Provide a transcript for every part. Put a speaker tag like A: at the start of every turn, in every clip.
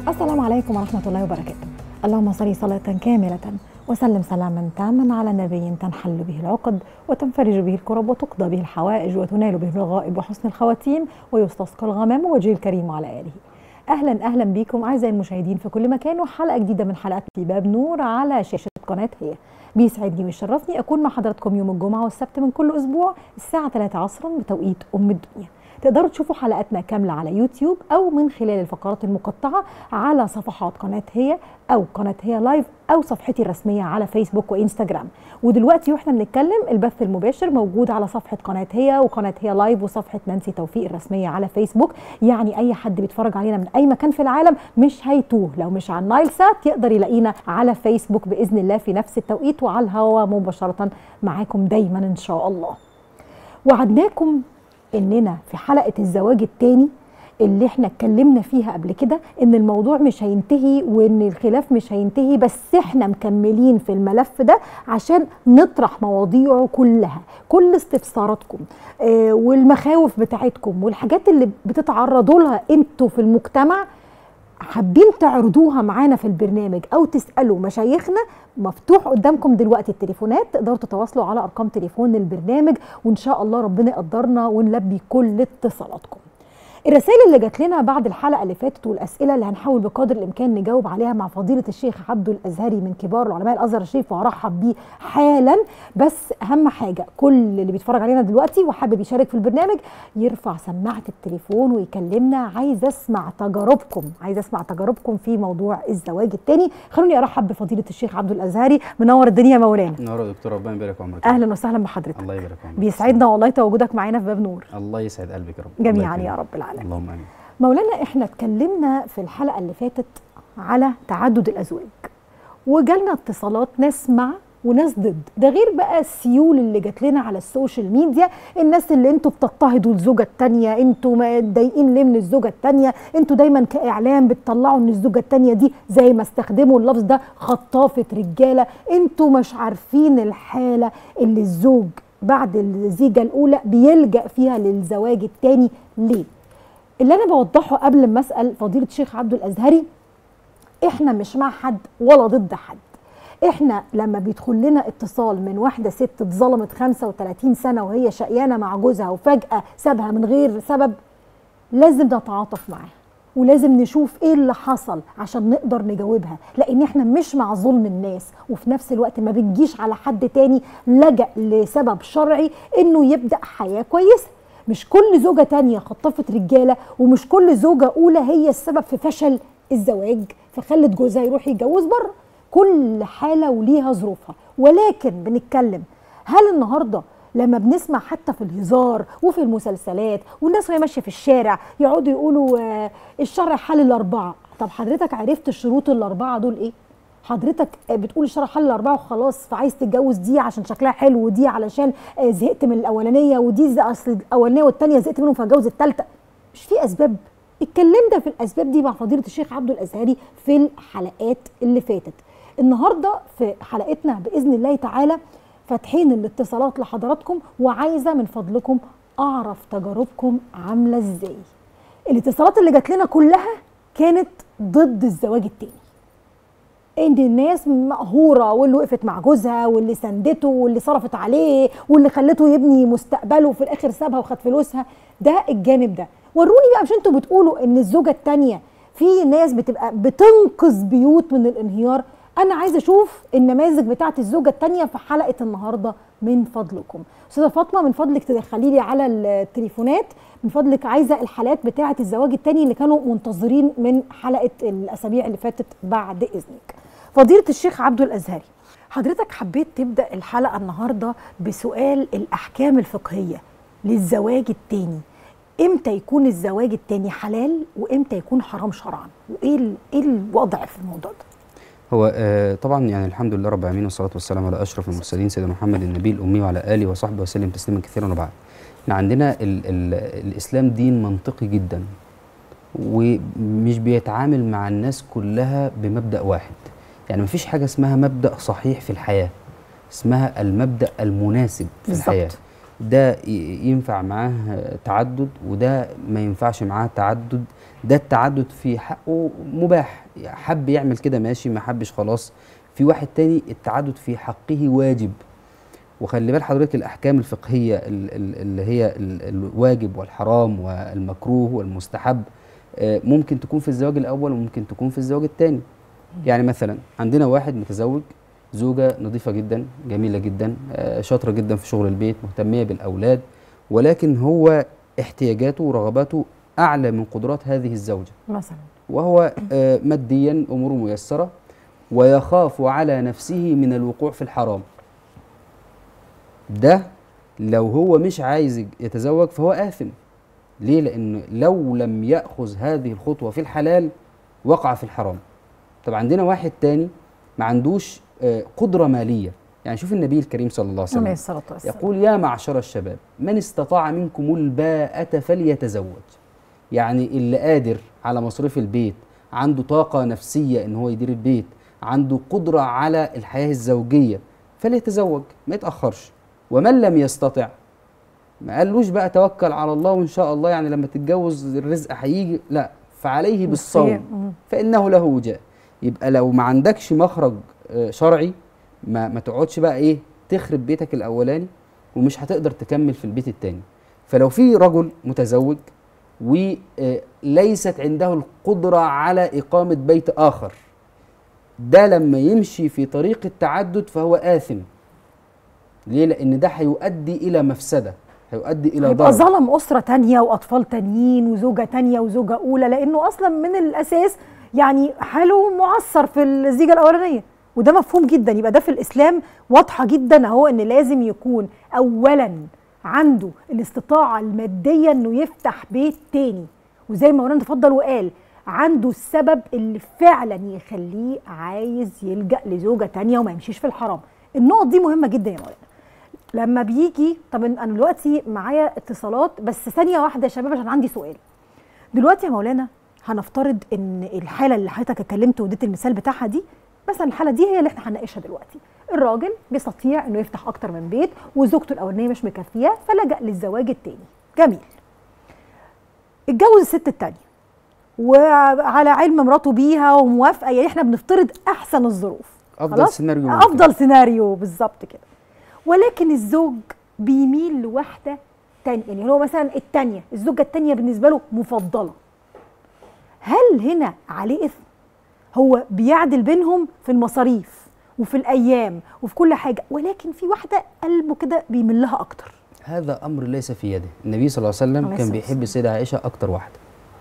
A: السلام عليكم ورحمة الله وبركاته اللهم صل صلاة كاملة وسلم سلاما تاما على نبي تنحل به العقد وتنفرج به الكرب وتقضى به الحوائج وتنال به الرغائب وحسن الخواتيم ويستسقى الغمام وجه الكريم على آله أهلا أهلا بكم أعزائي المشاهدين في كل مكان وحلقة جديدة من حلقات في باب نور على شاشة قناة هي بيسعدني ويشرفني أكون مع حضراتكم يوم الجمعة والسبت من كل أسبوع الساعة 3 عصرا بتوقيت أم الدنيا تقدروا تشوفوا حلقاتنا كاملة على يوتيوب أو من خلال الفقرات المقطعة على صفحات قناة هي أو قناة هي لايف أو صفحتي الرسمية على فيسبوك وإنستجرام ودلوقتي وإحنا بنتكلم البث المباشر موجود على صفحة قناة هي وقناة هي لايف وصفحة نانسي توفيق الرسمية على فيسبوك يعني أي حد بيتفرج علينا من أي مكان في العالم مش هيتوه لو مش على النايل سات يقدر يلاقينا على فيسبوك بإذن الله في نفس التوقيت وعلى الهوا مباشرة معاكم دايما إن شاء الله وعدناكم اننا في حلقه الزواج الثاني اللي احنا اتكلمنا فيها قبل كده ان الموضوع مش هينتهي وان الخلاف مش هينتهي بس احنا مكملين في الملف ده عشان نطرح مواضيعه كلها كل استفساراتكم آه والمخاوف بتاعتكم والحاجات اللي بتتعرضوا لها انتوا في المجتمع حابين تعرضوها معانا في البرنامج او تسالوا مشايخنا مفتوح قدامكم دلوقتي التليفونات تقدروا تتواصلوا على ارقام تليفون البرنامج وان شاء الله ربنا يقدرنا ونلبي كل اتصالاتكم الرسائل اللي جات لنا بعد الحلقه اللي فاتت والاسئله اللي هنحاول بقدر الامكان نجاوب عليها مع فضيله الشيخ عبده الازهري من كبار علماء الازهر الشريف وهرحب بيه حالا بس اهم حاجه كل اللي بيتفرج علينا دلوقتي وحابب يشارك في البرنامج يرفع سماعه التليفون ويكلمنا عايز اسمع تجاربكم عايز اسمع تجاربكم في موضوع الزواج الثاني خلوني ارحب بفضيله الشيخ عبده الازهري منور الدنيا مولانا
B: منور يا دكتور ربنا يبارك في عمرك
A: اهلا وسهلا بحضرتك
B: الله يبارك في عمرك
A: بيسعدنا والله تواجدك معانا في باب نور
B: الله يسعد قلبك يا رب
A: جميعا يا رب العالمين
B: اللهم امين
A: مولانا احنا اتكلمنا في الحلقه اللي فاتت على تعدد الازواج وجالنا اتصالات ناس مع وناس ضد ده غير بقى السيول اللي جات لنا على السوشيال ميديا الناس اللي انتوا بتضطهدوا الزوجه الثانيه انتوا متضايقين ليه من الزوجه الثانيه انتوا دايما كاعلام بتطلعوا ان الزوجه الثانيه دي زي ما استخدموا اللفظ ده خطافه رجاله انتوا مش عارفين الحاله اللي الزوج بعد الزيجه الاولى بيلجا فيها للزواج الثاني ليه اللي انا بوضحه قبل ما اسال فضيله الشيخ عبده الازهري احنا مش مع حد ولا ضد حد احنا لما بيدخل لنا اتصال من واحده ست اتظلمت 35 سنه وهي شقيانه مع جوزها وفجاه سابها من غير سبب لازم نتعاطف معاها ولازم نشوف ايه اللي حصل عشان نقدر نجاوبها لان احنا مش مع ظلم الناس وفي نفس الوقت ما بنجيش على حد تاني لجأ لسبب شرعي انه يبدأ حياة كويسة مش كل زوجة تانية خطفت رجالة ومش كل زوجة أولى هي السبب في فشل الزواج فخلت جوزها يروح يتجوز بره كل حالة وليها ظروفها ولكن بنتكلم هل النهارده لما بنسمع حتى في الهزار وفي المسلسلات والناس وهي ماشيه في الشارع يقعدوا يقولوا آه الشرع حل الاربعه طب حضرتك عرفت الشروط الاربعه دول ايه حضرتك بتقول الشرع حل الاربعه وخلاص فعايز تتجوز دي عشان شكلها حلو ودي علشان زهقت من الاولانيه ودي اصل الاولانيه والثانيه زهقت منهم فاتجوز الثالثه مش في اسباب اتكلمنا في الاسباب دي مع فضيله الشيخ عبده الازهري في الحلقات اللي فاتت النهارده في حلقتنا باذن الله تعالى فاتحين الاتصالات لحضراتكم وعايزه من فضلكم اعرف تجاربكم عامله ازاي الاتصالات اللي جات لنا كلها كانت ضد الزواج التاني ان الناس مقهوره واللي وقفت مع جوزها واللي سندته واللي صرفت عليه واللي خلته يبني مستقبله وفي الاخر سابها وخد فلوسها ده الجانب ده وروني بقى مش انتوا بتقولوا ان الزوجه الثانيه في ناس بتبقى بتنقذ بيوت من الانهيار انا عايزه اشوف النماذج بتاعه الزوجه الثانيه في حلقه النهارده من فضلكم استاذه فاطمه من فضلك تدخلي لي على التليفونات من فضلك عايزه الحالات بتاعه الزواج الثاني اللي كانوا منتظرين من حلقه الاسابيع اللي فاتت بعد اذنك فضيله الشيخ عبده الازهري حضرتك حبيت تبدا الحلقه النهارده بسؤال الاحكام الفقهيه للزواج الثاني امتى يكون الزواج الثاني حلال وامتى يكون حرام شرعا وايه ايه الوضع في الموضوع ده
B: هو آه طبعا يعني الحمد لله رب العالمين والصلاه والسلام على اشرف المرسلين سيدنا محمد النبي الامي وعلى اله وصحبه وسلم تسليما كثيرا وبعد احنا عندنا ال ال الاسلام دين منطقي جدا ومش بيتعامل مع الناس كلها بمبدا واحد يعني مفيش حاجه اسمها مبدا صحيح في الحياه اسمها المبدا المناسب في
A: بالزبط.
B: الحياه ده ي- ينفع معاه تعدد وده ما ينفعش معاه تعدد ده التعدد في حقه مباح حب يعمل كده ماشي ما حبش خلاص في واحد تاني التعدد في حقه واجب وخلي بال حضرتك الاحكام الفقهيه ال- ال- اللي هي ال- الواجب والحرام والمكروه والمستحب آه، ممكن تكون في الزواج الاول وممكن تكون في الزواج الثاني يعني مثلا عندنا واحد متزوج زوجه نظيفه جدا جميله جدا آه، شاطره جدا في شغل البيت مهتميه بالاولاد ولكن هو احتياجاته ورغباته اعلى من قدرات هذه الزوجه
A: مثلا
B: وهو آه، ماديا اموره ميسره ويخاف على نفسه من الوقوع في الحرام ده لو هو مش عايز يتزوج فهو آثم ليه لأن لو لم يأخذ هذه الخطوة في الحلال وقع في الحرام طب عندنا واحد تاني ما عندوش آه، قدرة مالية يعني شوف النبي الكريم صلى الله عليه
A: عليه
B: وسلم
A: الصلاه والسلام
B: يقول يا معشر الشباب من استطاع منكم الباءة فليتزوج يعني اللي قادر على مصروف البيت عنده طاقة نفسية ان هو يدير البيت عنده قدرة على الحياة الزوجية فليتزوج ما يتأخرش ومن لم يستطع ما قالوش بقى توكل على الله وان شاء الله يعني لما تتجوز الرزق هيجي لا فعليه بالصوم
A: مم.
B: فانه له وجاء يبقى لو ما عندكش مخرج آه، شرعي ما ما تقعدش بقى ايه تخرب بيتك الاولاني ومش هتقدر تكمل في البيت التاني فلو في رجل متزوج وليست عنده القدرة على إقامة بيت آخر ده لما يمشي في طريق التعدد فهو آثم ليه؟ لأن ده هيؤدي إلى مفسدة هيؤدي إلى
A: يبقى
B: ضرر
A: ظلم اسره تانية واطفال تانيين وزوجه تانية وزوجه اولى لانه اصلا من الاساس يعني حاله معصر في الزيجه الاولانيه وده مفهوم جدا يبقى ده في الاسلام واضحه جدا اهو ان لازم يكون اولا عنده الاستطاعه الماديه انه يفتح بيت تاني وزي ما مولانا تفضل وقال عنده السبب اللي فعلا يخليه عايز يلجا لزوجه تانية وما يمشيش في الحرام النقط دي مهمه جدا يا مولانا لما بيجي طب انا دلوقتي معايا اتصالات بس ثانيه واحده يا شباب عشان عندي سؤال دلوقتي يا مولانا هنفترض ان الحاله اللي حضرتك اتكلمت واديت المثال بتاعها دي مثلا الحاله دي هي اللي احنا هنناقشها دلوقتي الراجل بيستطيع انه يفتح اكتر من بيت وزوجته الاولانيه مش مكفيه فلجأ للزواج التاني جميل اتجوز الست التانيه وعلى علم مراته بيها وموافقه يعني احنا بنفترض احسن الظروف
B: أفضل
A: خلاص؟
B: سيناريو ممكن.
A: افضل سيناريو بالظبط كده ولكن الزوج بيميل لواحده تانية يعني هو مثلا التانية الزوجة التانية بالنسبة له مفضلة هل هنا عليه إثم؟ هو بيعدل بينهم في المصاريف وفي الأيام وفي كل حاجة ولكن في واحدة قلبه كده بيميل لها أكتر
B: هذا امر ليس في يده النبي صلى الله عليه وسلم
A: عليه
B: كان
A: الصلاة
B: بيحب السيده عائشه اكتر واحده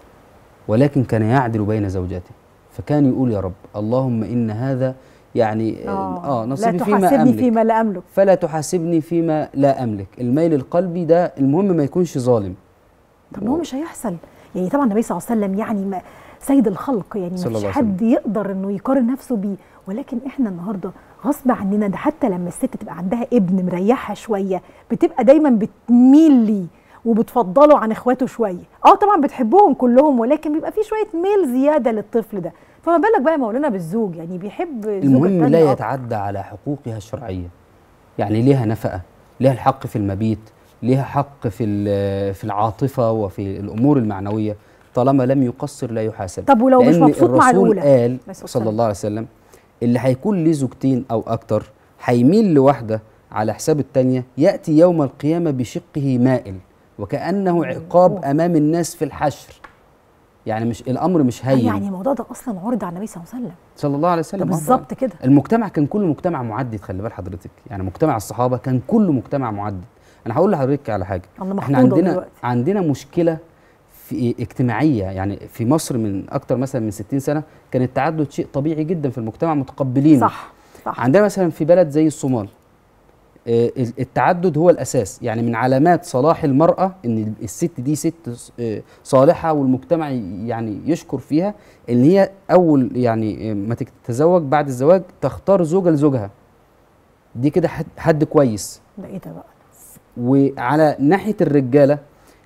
B: ولكن كان يعدل بين زوجاته فكان يقول يا رب اللهم ان هذا يعني اه, آه
A: لا
B: نصيبي فيما
A: تحاسبني
B: املك
A: فيما لا أملك
B: فلا تحاسبني فيما لا املك الميل القلبي ده المهم ما يكونش ظالم
A: طب ما هو مش هيحصل يعني طبعا النبي صلى الله عليه وسلم يعني ما سيد الخلق يعني
B: صلى
A: ما فيش
B: الله عليه
A: حد يقدر انه يقارن نفسه بيه ولكن احنا النهارده غصب عننا ده حتى لما الست تبقى عندها ابن مريحها شويه بتبقى دايما بتميل ليه وبتفضله عن اخواته شويه اه طبعا بتحبهم كلهم ولكن بيبقى في شويه ميل زياده للطفل ده فما بالك بقى يا مولانا بالزوج يعني بيحب الزوجة
B: المهم
A: التانية
B: لا
A: أكتر.
B: يتعدى على حقوقها الشرعيه يعني ليها نفقه ليها الحق في المبيت ليها حق في ال- في العاطفه وفي الامور المعنويه طالما لم يقصر لا يحاسب
A: طب ولو مش
B: لأن
A: مبسوط مع
B: الرسول
A: الأولى؟
B: قال
A: عليه الصلاة
B: صلى
A: والسلام.
B: الله عليه وسلم اللي هيكون ليه زوجتين او اكتر هيميل لواحده على حساب التانية ياتي يوم القيامه بشقه مائل وكانه عقاب امام الناس في الحشر يعني مش الامر مش هين
A: يعني الموضوع ده اصلا عرض على النبي صلى الله عليه وسلم
B: صلى الله عليه
A: ده
B: وسلم آه
A: بالظبط كده
B: المجتمع كان كله مجتمع معدد خلي بال حضرتك يعني مجتمع الصحابه كان كله مجتمع معدد انا هقول لحضرتك على حاجه
A: الله
B: احنا
A: محفوظة
B: عندنا
A: دلوقتي.
B: عندنا مشكله في اجتماعيه يعني في مصر من اكتر مثلا من 60 سنه كان التعدد شيء طبيعي جدا في المجتمع متقبلين
A: صح صح
B: عندنا مثلا في بلد زي الصومال آه، ال- التعدد هو الاساس يعني من علامات صلاح المراه ان الست دي ست آه، صالحه والمجتمع ي- يعني يشكر فيها ان هي اول يعني آه، ما تتزوج بعد الزواج تختار زوجه لزوجها دي كده حد, حد كويس
A: ده ايه ده بقى
B: وعلى ناحيه الرجاله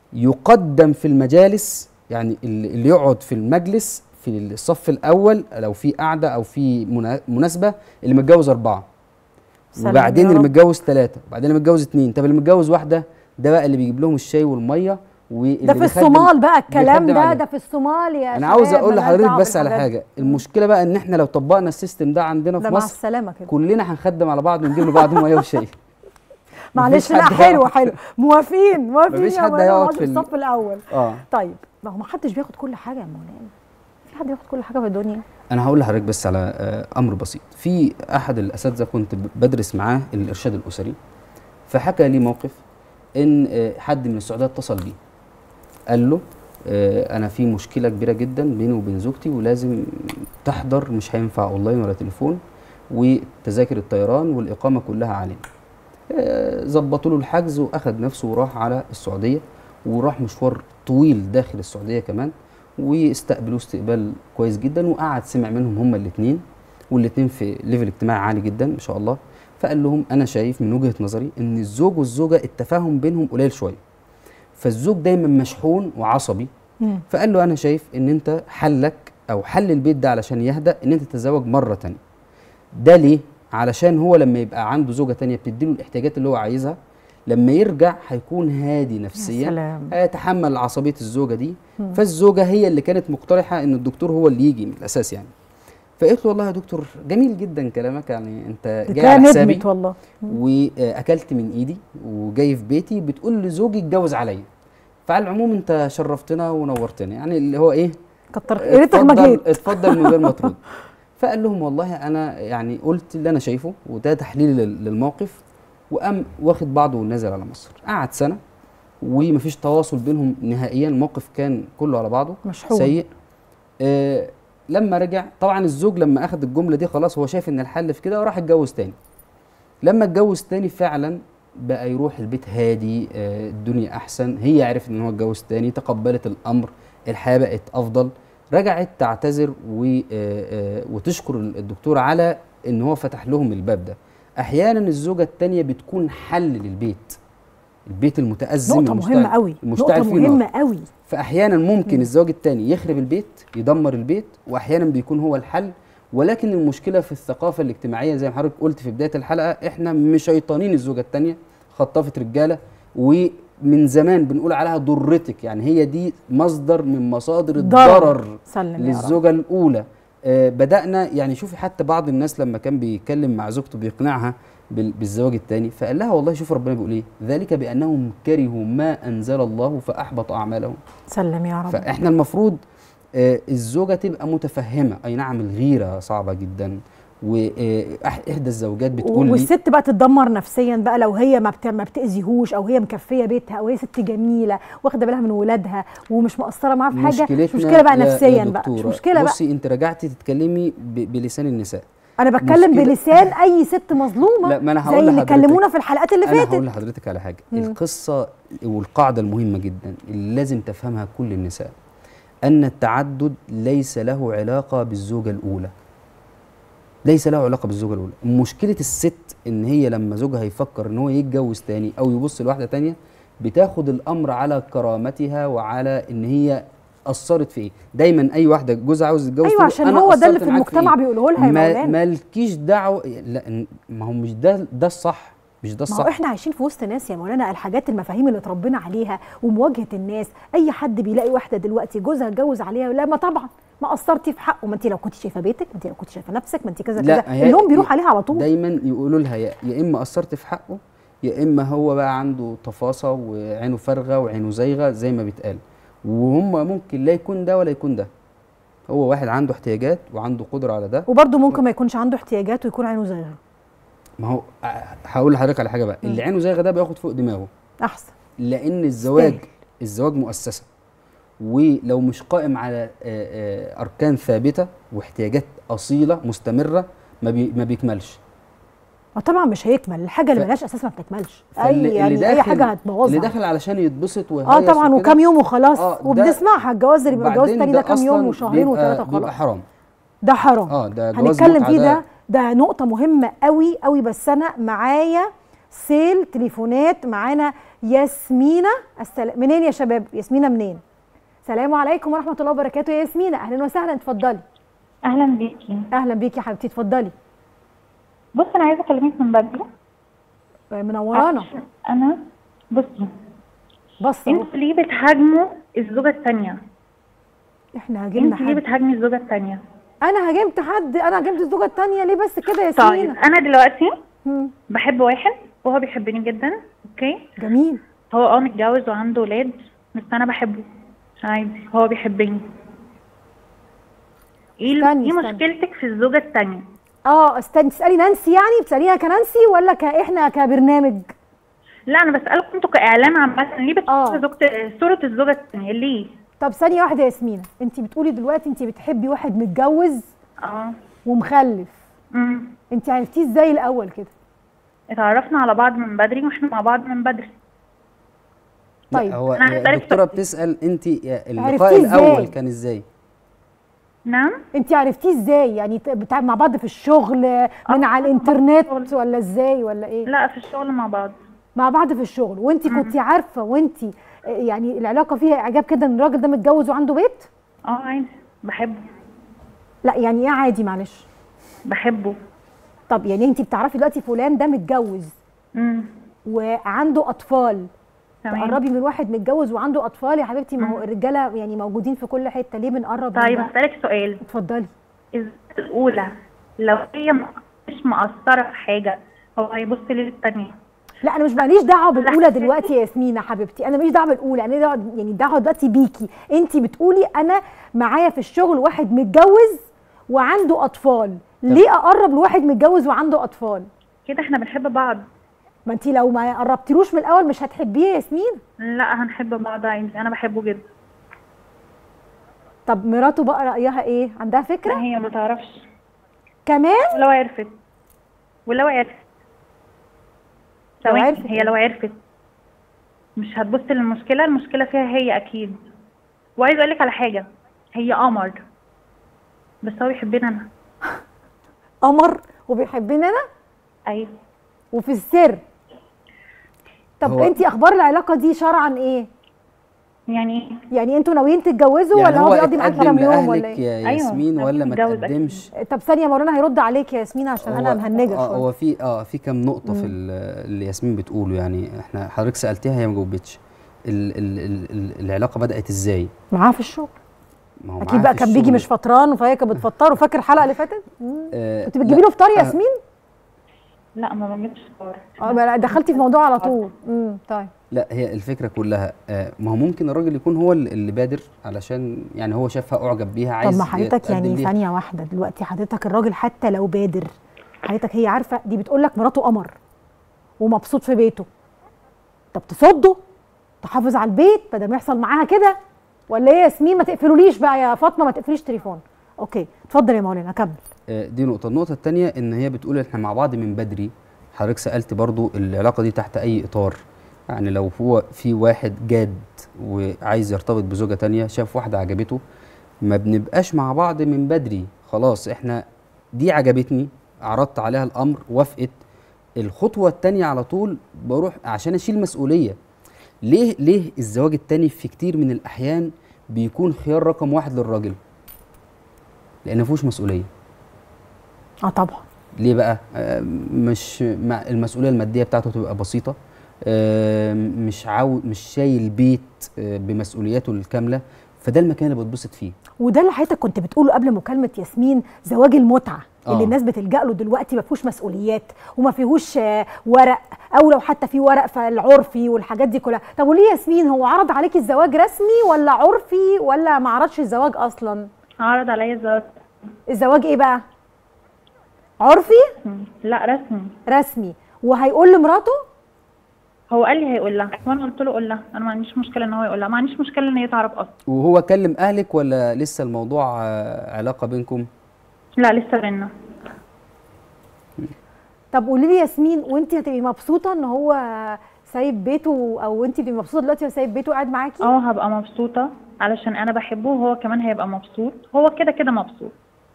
B: يقدم في المجالس يعني اللي اللي يقعد في المجلس في الصف الاول لو في قعده او في منا- مناسبه اللي متجوز اربعه
A: سلام
B: وبعدين
A: يا
B: اللي
A: رب.
B: متجوز ثلاثه وبعدين اللي متجوز اثنين طب اللي متجوز واحده ده بقى اللي بيجيب لهم الشاي والميه واللي
A: ده في
B: بيخدم-
A: الصومال بقى الكلام
B: بيخدم
A: ده
B: عليه.
A: ده في الصومال يا
B: انا عاوز
A: شباب،
B: اقول
A: ملهاش
B: لحضرتك
A: دعوة
B: بس على
A: بالحاجات
B: حاجه المشكله بقى ان احنا لو طبقنا السيستم ده عندنا
A: ده
B: في
A: مع
B: مصر
A: السلامه كده
B: كلنا هنخدم على بعض ونجيب لبعض ميه وشاي
A: معلش
B: مفيش
A: لا
B: حد
A: حلو
B: هيقعد-
A: حلو موافقين موافقين
B: مفيش
A: يا
B: حد
A: مولانا
B: هيقعد
A: نقعد
B: في
A: في
B: ال-
A: الصف الاول
B: اه
A: طيب ما هو ما حدش بياخد كل حاجه يا مولانا في حد بياخد كل حاجه في الدنيا
B: انا هقول لحضرتك بس على آه، امر بسيط في احد الاساتذه كنت ب- بدرس معاه الارشاد الاسري فحكى لي موقف ان آه، حد من السعوديه اتصل بيه قال له آه، انا في مشكله كبيره جدا بيني وبين زوجتي ولازم تحضر مش هينفع اونلاين ولا تليفون وتذاكر الطيران والاقامه كلها علينا آه، ظبطوا له الحجز واخد نفسه وراح على السعوديه وراح مشوار طويل داخل السعوديه كمان واستقبلوه استقبال كويس جدا وقعد سمع منهم هما الاثنين والاثنين في ليفل اجتماعي عالي جدا ما شاء الله فقال لهم انا شايف من وجهه نظري ان الزوج والزوجه التفاهم بينهم قليل شويه فالزوج دايما مشحون وعصبي
A: مم.
B: فقال له انا شايف ان انت حلك او حل البيت ده علشان يهدأ ان انت تتزوج مره تانية ده ليه علشان هو لما يبقى عنده زوجه تانية بتديله الاحتياجات اللي هو عايزها لما يرجع هيكون هادي نفسيا
A: سلام.
B: هيتحمل عصبيه الزوجه دي فالزوجه هي اللي كانت مقترحه ان الدكتور هو اللي يجي من الاساس يعني فقلت له والله يا دكتور جميل جدا كلامك يعني انت جاي
A: تلاقيها
B: على حسابي
A: ندمت والله
B: واكلت من ايدي وجاي في بيتي بتقول لزوجي اتجوز عليا فعلى العموم انت شرفتنا ونورتنا يعني اللي هو ايه
A: كتر يا ريتك ما
B: اتفضل-
A: جيت
B: اتفضل من غير ما ترد فقال لهم والله انا يعني قلت اللي انا شايفه وده تحليل لل- للموقف وقام واخد بعضه ونازل على مصر قعد سنه ومفيش تواصل بينهم نهائيا الموقف كان كله على بعضه
A: مشحون.
B: سيء آه لما رجع طبعا الزوج لما اخد الجمله دي خلاص هو شايف ان الحل في كده وراح اتجوز تاني لما اتجوز تاني فعلا بقى يروح البيت هادي آه، الدنيا احسن هي عرفت ان هو اتجوز تاني تقبلت الامر الحياه بقت افضل رجعت تعتذر و- آه، آه، وتشكر الدكتور على ان هو فتح لهم الباب ده احيانا الزوجه التانيه بتكون حل للبيت البيت المتأزم
A: نقطة
B: المشتعل-
A: مهمة قوي
B: المشتعل
A: نقطة
B: فيه نار.
A: مهمة قوي
B: فاحيانا ممكن الزوج الثاني يخرب البيت يدمر البيت واحيانا بيكون هو الحل ولكن المشكله في الثقافه الاجتماعيه زي ما حضرتك قلت في بدايه الحلقه احنا مش شيطانين الزوجه الثانيه خطافه رجاله ومن زمان بنقول عليها ضرتك يعني هي دي مصدر من مصادر
A: ضرر.
B: الضرر
A: سلم يا رب.
B: للزوجه الاولى آه بدانا يعني شوفي حتى بعض الناس لما كان بيتكلم مع زوجته بيقنعها بال- بالزواج الثاني فقال لها والله شوف ربنا بيقول ايه ذلك بانهم كرهوا ما انزل الله فاحبط اعمالهم
A: سلم يا رب
B: فاحنا المفروض آه، الزوجه تبقى متفهمه اي نعم الغيره صعبه جدا واحدى الزوجات بتقول لي
A: والست بقى تتدمر نفسيا بقى لو هي ما بت... ما بتاذيهوش او هي مكفيه بيتها او هي ست جميله واخده بالها من ولادها ومش مقصره معاها في حاجه مش
B: مشكلتنا
A: مشكله بقى
B: يا- يا
A: نفسيا بقى مش
B: دكتورة،
A: مشكله بقى
B: بصي انت رجعتي تتكلمي ب- بلسان النساء
A: انا بتكلم
B: مشكلة-
A: بلسان اي ست مظلومه
B: لا، ما أنا
A: زي
B: هقول
A: اللي
B: لحضرتك.
A: كلمونا في الحلقات اللي
B: انا هقول
A: فاتت
B: لحضرتك على حاجه القصه والقاعده المهمه جدا اللي لازم تفهمها كل النساء ان التعدد ليس له علاقه بالزوجه الاولى ليس له علاقه بالزوجه الاولى مشكله الست ان هي لما زوجها يفكر ان هو يتجوز تاني او يبص لواحده تانية بتاخد الامر على كرامتها وعلى ان هي اثرت في ايه دايما اي واحده جوزها عاوز يتجوز
A: ايوه
B: تقول
A: عشان
B: أنا
A: هو ده اللي
B: قصرت
A: في
B: معاك
A: المجتمع
B: إيه؟
A: بيقوله لها يا
B: ما
A: مولانا
B: مالكيش دعوه لا ما هو مش ده ده الصح مش ده
A: ما
B: الصح
A: هو احنا عايشين في وسط ناس يا مولانا الحاجات المفاهيم اللي اتربينا عليها ومواجهه الناس اي حد بيلاقي واحده دلوقتي جوزها اتجوز عليها لا ما طبعا ما قصرتي في حقه ما انت لو كنت شايفه بيتك ما انت لو كنت شايفه نفسك ما انت كذا كذا
B: هي-
A: اللوم بيروح عليها على طول
B: دايما يقولوا لها يا, يا اما قصرت في حقه يا اما هو بقى عنده تفاصه وعينه فارغه وعينه زايغه زي ما بيتقال وهم ممكن لا يكون ده ولا يكون ده هو واحد عنده احتياجات وعنده قدره على ده
A: وبرده ممكن ما يكونش عنده احتياجات ويكون عينه زايغه
B: ما هو ع- هقول لحضرتك على حاجه بقى اللي عينه زايغه ده بياخد فوق دماغه
A: احسن
B: لان الزواج
A: يستاهل.
B: الزواج مؤسسه ولو مش قائم على آه، آه، اركان ثابته واحتياجات اصيله مستمره ما, بي ما بيكملش
A: وطبعا مش هيكمل الحاجه اللي
B: ف-
A: ملهاش اساس ما بتكملش
B: فاللي-
A: اي يعني
B: اللي
A: اي
B: داخل-
A: حاجه هتبوظها
B: اللي داخل علشان يتبسط
A: اه
B: ويهيص
A: طبعا
B: وكده،
A: وكام يوم وخلاص
B: آه، ده-
A: وبنسمعها الجواز اللي بيبقى جواز
B: وبعدين
A: تاني ده كام يوم
B: أصلاً
A: وشهرين
B: بيبقى-
A: وثلاثه
B: بيبقى
A: خلاص
B: حرام
A: ده حرام
B: اه ده جواز
A: هنتكلم
B: متعة
A: فيه ده ده نقطة مهمة قوي قوي بس أنا معايا سيل تليفونات معانا ياسمينة السلام منين يا شباب؟ ياسمينة منين؟ السلام عليكم ورحمة الله وبركاته يا ياسمينة أهلا وسهلا اتفضلي
C: اهلا بيكي
A: أهلا بيكي يا حبيبتي اتفضلي
C: بص انا عايزه اكلمك من بدري
A: آه، منورانا
C: عشان انا بصي
A: بص اهو
C: انتوا ليه بتهاجموا الزوجه الثانيه
A: احنا هاجمنا
C: انت ليه
A: حد
C: بتهاجمي الزوجه الثانيه
A: انا هاجمت حد انا هاجمت الزوجه الثانيه ليه بس كده يا
C: طيب
A: سينا
C: انا دلوقتي
A: مم.
C: بحب واحد وهو بيحبني جدا اوكي
A: جميل
C: هو اه متجوز وعنده ولاد بس انا بحبه عادي هو بيحبني ايه ال-
A: استني،
C: ايه
A: استني.
C: مشكلتك في الزوجه الثانيه
A: اه استني تسالي نانسي يعني بتساليها كنانسي ولا كاحنا كبرنامج
C: لا انا بسالكم انتوا كاعلام عامه ليه
A: آه.
C: بتشوفوا زوجة صوره الزوجه الثانيه ليه
A: طب ثانيه واحده يا ياسمينه انت بتقولي دلوقتي انت بتحبي واحد متجوز
C: اه
A: ومخلف
C: امم
A: انت عرفتيه ازاي الاول كده
C: اتعرفنا على بعض من بدري واحنا مع بعض من بدري
B: لا،
A: طيب.
B: هو
C: أنا هسألك
B: الدكتوره
C: سؤال.
B: بتسال انت اللقاء
A: عرفتيه
B: الاول
A: إزاي؟
B: كان ازاي
C: نعم
A: انت عرفتيه ازاي يعني ت- بتاع مع بعض في الشغل من على الانترنت ولا ازاي ولا ايه
C: لا في الشغل مع بعض
A: مع بعض في الشغل وانت كنت عارفه وانت يعني العلاقه فيها اعجاب كده ان الراجل ده متجوز وعنده بيت
C: اه عادي بحبه
A: لا يعني ايه عادي معلش
C: بحبه
A: طب يعني انت بتعرفي دلوقتي فلان ده متجوز
C: امم
A: وعنده اطفال
C: تمام
A: تقربي من واحد متجوز وعنده اطفال يا حبيبتي ما هو الرجاله يعني موجودين في كل حته ليه بنقرب من
C: طيب
A: ده؟
C: هسألك سؤال
A: اتفضلي
C: الزوجة الأولى لو هي م- مش مقصرة في حاجة هو هيبص للتانية
A: لا انا مش ماليش دعوه بالاولى دلوقتي يا ياسمينه حبيبتي انا ماليش دعوه بالاولى انا دعوه يعني دعوه دلوقتي بيكي انت بتقولي انا معايا في الشغل واحد متجوز وعنده اطفال ليه اقرب لواحد متجوز وعنده اطفال
C: كده احنا بنحب بعض
A: ما انت لو ما قربتيلوش من الاول مش هتحبيه يا ياسمين
C: لا هنحب بعض عادي أنا بحبه جدا
A: طب مراته بقى رايها ايه عندها فكره
C: لا هي ما تعرفش
A: كمان
C: ولو عرفت ولو عرفت
A: لو
C: ثواني،
A: عرفت
C: هي
A: إيه؟
C: لو عرفت مش هتبص للمشكلة المشكلة فيها هي أكيد وعايزة أقولك على حاجة هي قمر بس هو بيحبني أنا
A: قمر وبيحبني انا
C: أيوه
A: وفي السر طب
B: هو-
A: انت اخبار العلاقه دي شرعا ايه
C: يعني إيه؟
A: يعني انتوا ناويين تتجوزوا
B: يعني
A: ولا هو
B: هو
A: بيقضي معاك
B: اتقدم
A: كام يوم
B: لاهلك
A: ولا ايه
B: يا
C: أيوة،
B: ياسمين ولا ما
C: متجوز أكيد.
B: تقدمش
A: طب ثانيه مولانا هيرد عليك يا ياسمين عشان انا
B: هو-
A: مهنجه
B: آه،
A: شويه
B: هو في اه في كام نقطه في ال- اللي ياسمين بتقوله يعني احنا حضرتك سالتيها هي ما جاوبتش ال ال ال ال العلاقه بدات ازاي
A: معاه في الشغل
B: ما هو
A: اكيد
B: معاها
A: بقى
B: في
A: كان بيجي
B: الشغل.
A: مش فطران فهي كانت بتفطره فاكر الحلقه اللي فاتت
B: آه
A: كنت بتجيبي له فطار يا
B: آه.
A: ياسمين
C: لا ما بجيبش فطار
A: اه ما دخلتي في موضوع على طول امم طيب
B: لا هي الفكره كلها آه ما هو ممكن الراجل يكون هو اللي اللي بادر علشان يعني هو شافها اعجب بيها عايز
A: طب ما حضرتك
B: يتقدم
A: يعني
B: ليها.
A: ثانيه واحده دلوقتي حضرتك الراجل حتى لو بادر حضرتك هي عارفه دي بتقول لك مراته قمر ومبسوط في بيته طب تصده تحافظ على البيت بدل ما يحصل معاها كده ولا ايه يا ياسمين ما تقفلوليش بقى يا فاطمه ما تقفليش تليفون اوكي اتفضل يا مولانا كمل
B: آه، دي نقطة، النقطة التانية إن هي بتقول إحنا مع بعض من بدري، حضرتك سألت برضو العلاقة دي تحت أي إطار، يعني لو هو في واحد جاد وعايز يرتبط بزوجة تانية شاف واحدة عجبته ما بنبقاش مع بعض من بدري، خلاص إحنا دي عجبتني عرضت عليها الأمر وافقت الخطوة التانية على طول بروح عشان أشيل مسؤولية ليه ليه الزواج التاني في كتير من الأحيان بيكون خيار رقم واحد للراجل؟ لأن مفيهوش مسؤولية
A: اه طبعا
B: ليه بقى آه، مش مع المسؤوليه الماديه بتاعته تبقى بسيطه آه، مش عاو مش شايل بيت آه، بمسؤولياته الكامله فده المكان اللي بتبسط فيه
A: وده اللي حضرتك كنت بتقوله قبل مكالمه ياسمين زواج المتعه اللي
B: آه.
A: الناس بتلجا له دلوقتي ما فيهوش مسؤوليات وما فيهوش آه، ورق او لو حتى في ورق فالعرفي والحاجات دي كلها طب وليه ياسمين هو عرض عليكي الزواج رسمي ولا عرفي ولا ما عرضش الزواج اصلا
C: عرض عليا الزواج
A: الزواج ايه بقى عرفي
C: رسمي. لا رسمي
A: رسمي وهيقول لمراته
C: هو قال لي هيقول لها وانا قلت له قول لها انا ما عنديش مشكله ان هو يقول لها ما عنديش مشكله ان هي تعرف اصلا
B: وهو كلم اهلك ولا لسه الموضوع آه، علاقه بينكم
C: لا لسه بينا
A: طب قولي لي ياسمين وانت هتبقي مبسوطه ان هو سايب بيته او انت تبقي مبسوطه دلوقتي هو سايب بيته قاعد معاكي
C: اه هبقى مبسوطه علشان انا بحبه وهو كمان هيبقى مبسوط هو كده كده مبسوط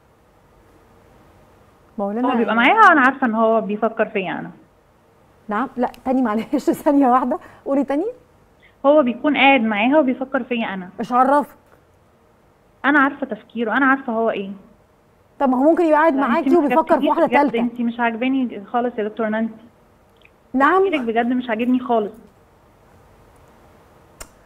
A: مولانا
C: هو بيبقى معايا وانا عارفه ان هو بيفكر فيا انا
A: نعم لا تاني معلش ثانيه واحده قولي تاني
C: هو بيكون قاعد معاها وبيفكر فيا انا
A: مش عرفك
C: انا عارفه تفكيره انا عارفه هو ايه
A: طب ما هو ممكن يبقى قاعد
C: لا،
A: معاكي
C: انتي ما
A: وبيفكر في
C: عجبتنيش
A: واحده
C: بجد،
A: ثالثه
C: انتي مش عاجباني خالص يا دكتور نانسي
A: نعم
C: تفكيرك بجد مش عاجبني خالص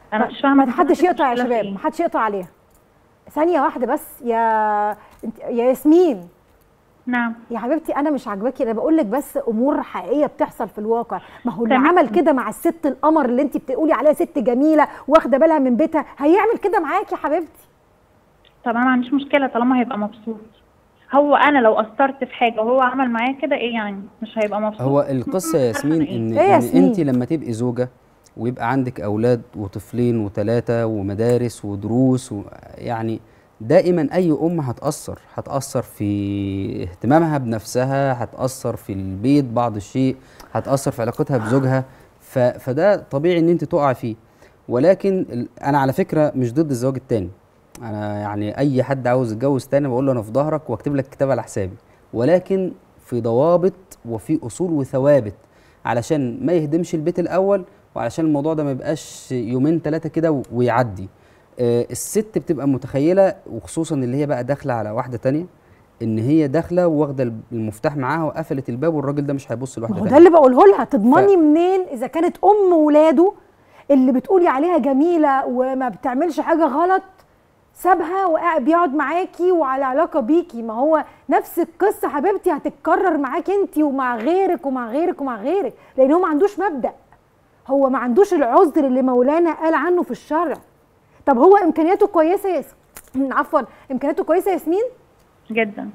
C: انا
A: ما-
C: مش فاهمه
A: ما
C: دلوقتي
A: حدش يقطع يا
C: المشكلة في
A: شباب
C: إيه.
A: ما حدش يقطع عليها ثانيه واحده بس يا انت- يا ياسمين
C: نعم
A: يا حبيبتي انا مش عاجباكي انا بقول لك بس امور حقيقيه بتحصل في الواقع ما هو اللي
C: تمام.
A: عمل كده مع الست القمر اللي انت بتقولي عليها ست جميله واخده بالها من بيتها هيعمل كده معاكي يا حبيبتي
C: طب انا ما عنديش مشكله طالما هيبقى مبسوط هو انا لو قصرت في حاجه وهو عمل معايا كده ايه يعني مش هيبقى مبسوط
B: هو القصه يا ياسمين
C: إيه؟
B: ان,
A: إيه يا
B: إن
A: ياسمين؟
B: انت لما تبقي زوجه ويبقى عندك اولاد وطفلين وثلاثه ومدارس ودروس و يعني دائما اي ام هتاثر هتاثر في اهتمامها بنفسها هتاثر في البيت بعض الشيء هتاثر في علاقتها بزوجها ف فده طبيعي ان انت تقع فيه ولكن ال- انا على فكره مش ضد الزواج التاني انا يعني اي حد عاوز يتجوز تاني بقول له انا في ظهرك واكتب لك كتاب على حسابي ولكن في ضوابط وفي اصول وثوابت علشان ما يهدمش البيت الاول وعلشان الموضوع ده ما يبقاش يومين ثلاثه كده و- ويعدي آه، الست بتبقى متخيله وخصوصا اللي هي بقى داخله على واحده تانية ان هي داخله واخده المفتاح معاها وقفلت الباب والراجل ده مش هيبص
A: ما
B: لواحده
A: هو ده
B: تانية
A: اللي بقوله لها تضمني
B: ف-
A: منين اذا كانت ام ولاده اللي بتقولي عليها جميله وما بتعملش حاجه غلط سابها وقاعد بيقعد معاكي وعلى علاقه بيكي ما هو نفس القصه حبيبتي هتتكرر معاكي انت ومع غيرك ومع غيرك ومع غيرك لان هو ما عندوش مبدا هو ما عندوش العذر اللي مولانا قال عنه في الشرع طب هو امكانياته كويسه يا ياسمين عفوا امكانياته كويسه يا ياسمين
C: جدا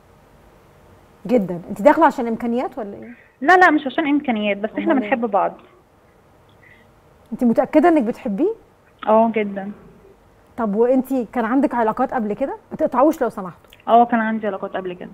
A: جدا انت داخله عشان امكانيات ولا ايه
C: لا لا مش عشان امكانيات بس احنا
A: أمال إيه؟
C: بنحب بعض
A: انت متاكده انك بتحبيه
C: اه جدا
A: طب وانت كان عندك علاقات قبل كده ما تقطعوش لو سمحتوا
C: اه كان عندي علاقات قبل كده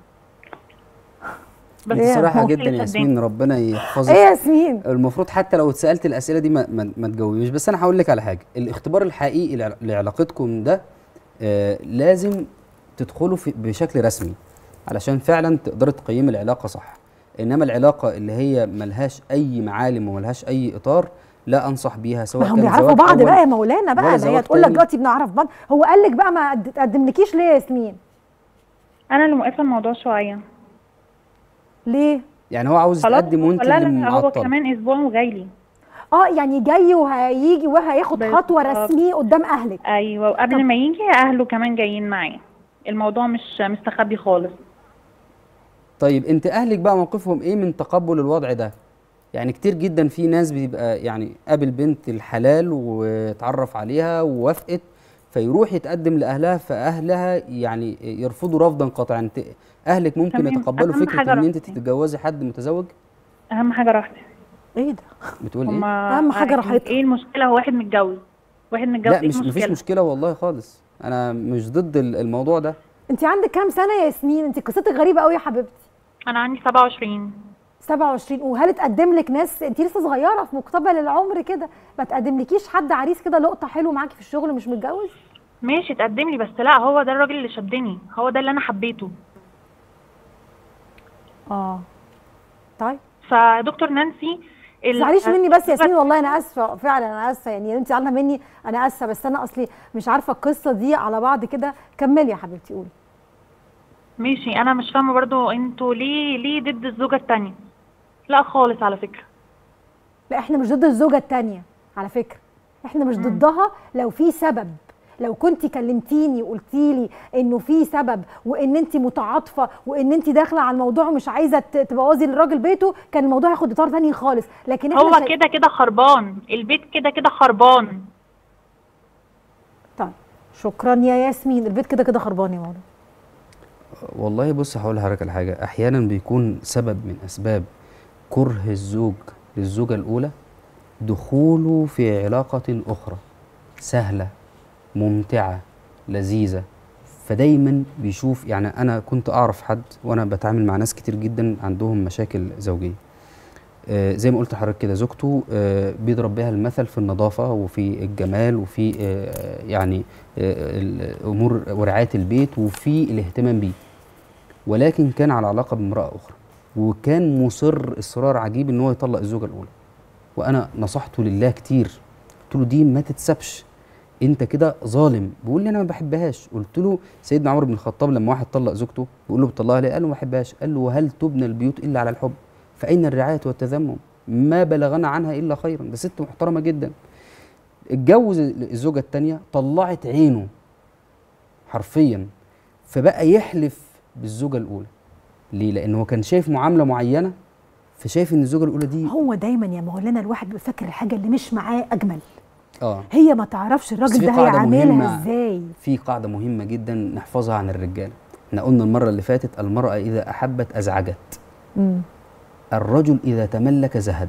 C: بس
A: إيه؟
B: بصراحه
A: هو
B: جدا
C: اللي
B: يا ياسمين ربنا يحفظك
A: ايه يا ياسمين
B: المفروض حتى لو اتسالت الاسئله دي ما, ما, ما تجاوبيش بس انا هقول لك على حاجه الاختبار الحقيقي لع- لعلاقتكم ده آه لازم تدخلوا في بشكل رسمي علشان فعلا تقدروا تقيموا العلاقه صح انما العلاقه اللي هي ملهاش اي معالم وملهاش اي اطار لا انصح بيها سواء
A: ما هم
B: كان
A: بيعرفوا
B: زواج
A: بعض
B: أول
A: بقى يا مولانا بقى
B: ولا
A: ده هي
B: زواج
A: تقول لك
B: تاني.
A: دلوقتي بنعرف بعض هو قال لك بقى ما قد- تقدملكيش ليه يا ياسمين
C: انا اللي موقفه الموضوع شويه
A: ليه
B: يعني هو عاوز
C: خلاص
B: يتقدم وانت
C: لا
B: اللي
C: لا هو
B: معطل
C: كمان اسبوع وجاي لي
A: اه يعني جاي وهيجي وهياخد خطوه
C: بالظبط.
A: رسميه قدام اهلك
C: ايوه وقبل ما يجي اهله كمان جايين معاه الموضوع مش مستخبي خالص
B: طيب انت اهلك بقى موقفهم ايه من تقبل الوضع ده يعني كتير جدا في ناس بيبقى يعني قابل بنت الحلال واتعرف عليها ووافقت فيروح يتقدم لاهلها فاهلها يعني يرفضوا رفضا قاطعا انت اهلك ممكن
C: تمام.
B: يتقبلوا
C: أهم
B: فكره
C: حاجة
B: ان انت
C: راحتي.
B: تتجوزي حد متزوج
C: اهم حاجه راحتي
A: ايه ده
B: بتقول ايه
C: هما
A: أهم حاجة
C: يعني
A: راحتها.
C: ايه المشكله هو واحد متجوز واحد متجوز
B: لا
C: إيه
B: مش مفيش مشكله والله خالص انا مش ضد ال- الموضوع ده
A: انت عندك كام سنه يا ياسمين انت قصتك غريبه قوي يا حبيبتي
C: انا عندي 27
A: 27 وهل اتقدم لك ناس انت لسه صغيره في مقتبل العمر كده ما تقدملكيش حد عريس كده لقطه حلو معاكي في الشغل مش متجوز
C: ماشي تقدم لي بس لا هو ده الراجل اللي شدني هو ده اللي انا حبيته
A: اه طيب
C: فدكتور نانسي
A: ما تزعليش مني بس يا ياسمين والله انا اسفه فعلا انا اسفه يعني انت زعلانه مني انا اسفه بس انا اصلي مش عارفه القصه دي على بعض كده كملي يا حبيبتي قولي
C: ماشي انا مش فاهمه برضو انتوا ليه ليه ضد الزوجه التانية لا خالص على فكره
A: لا احنا مش ضد الزوجه التانية على فكره احنا مش ضدها لو في سبب لو كنت كلمتيني وقلتي لي انه في سبب وان انت متعاطفه وان انت داخله على الموضوع ومش عايزه ت- تبوظي للراجل بيته كان الموضوع هياخد اطار تاني خالص لكن احنا
C: هو
A: شايف-
C: كده كده خربان البيت كده كده خربان
A: طيب شكرا يا ياسمين البيت كده كده خربان يا مولانا
B: والله بص هقول لحضرتك على حاجه احيانا بيكون سبب من اسباب كره الزوج للزوجه الاولى دخوله في علاقه اخرى سهله ممتعه لذيذه فدايما بيشوف يعني انا كنت اعرف حد وانا بتعامل مع ناس كتير جدا عندهم مشاكل زوجيه آه زي ما قلت لحضرتك كده زوجته آه بيضرب بها المثل في النظافه وفي الجمال وفي آه يعني آه الامور ورعايه البيت وفي الاهتمام بيه ولكن كان على علاقه بامراه اخرى وكان مصر اصرار عجيب ان هو يطلق الزوجه الاولى وانا نصحته لله كتير قلت له دي ما تتسابش انت كده ظالم بيقول لي انا ما بحبهاش قلت له سيدنا عمر بن الخطاب لما واحد طلق زوجته بيقول له بتطلقها ليه قال له ما بحبهاش قال له وهل تبنى البيوت الا على الحب فاين الرعايه والتذمم ما بلغنا عنها الا خيرا ده ست محترمه جدا اتجوز الزوجه الثانيه طلعت عينه حرفيا فبقى يحلف بالزوجه الاولى ليه لان هو كان شايف معامله معينه فشايف ان الزوجه الاولى دي
A: هو دايما يا مولانا الواحد بيبقى فاكر الحاجه اللي مش معاه اجمل
B: اه
A: هي ما تعرفش
B: بس
A: الراجل
B: في
A: ده
B: قاعدة
A: هيعاملها
B: مهمة.
A: ازاي
B: في قاعده مهمه جدا نحفظها عن الرجاله احنا قلنا المره اللي فاتت المراه اذا احبت ازعجت
A: مم.
B: الرجل اذا تملك زهد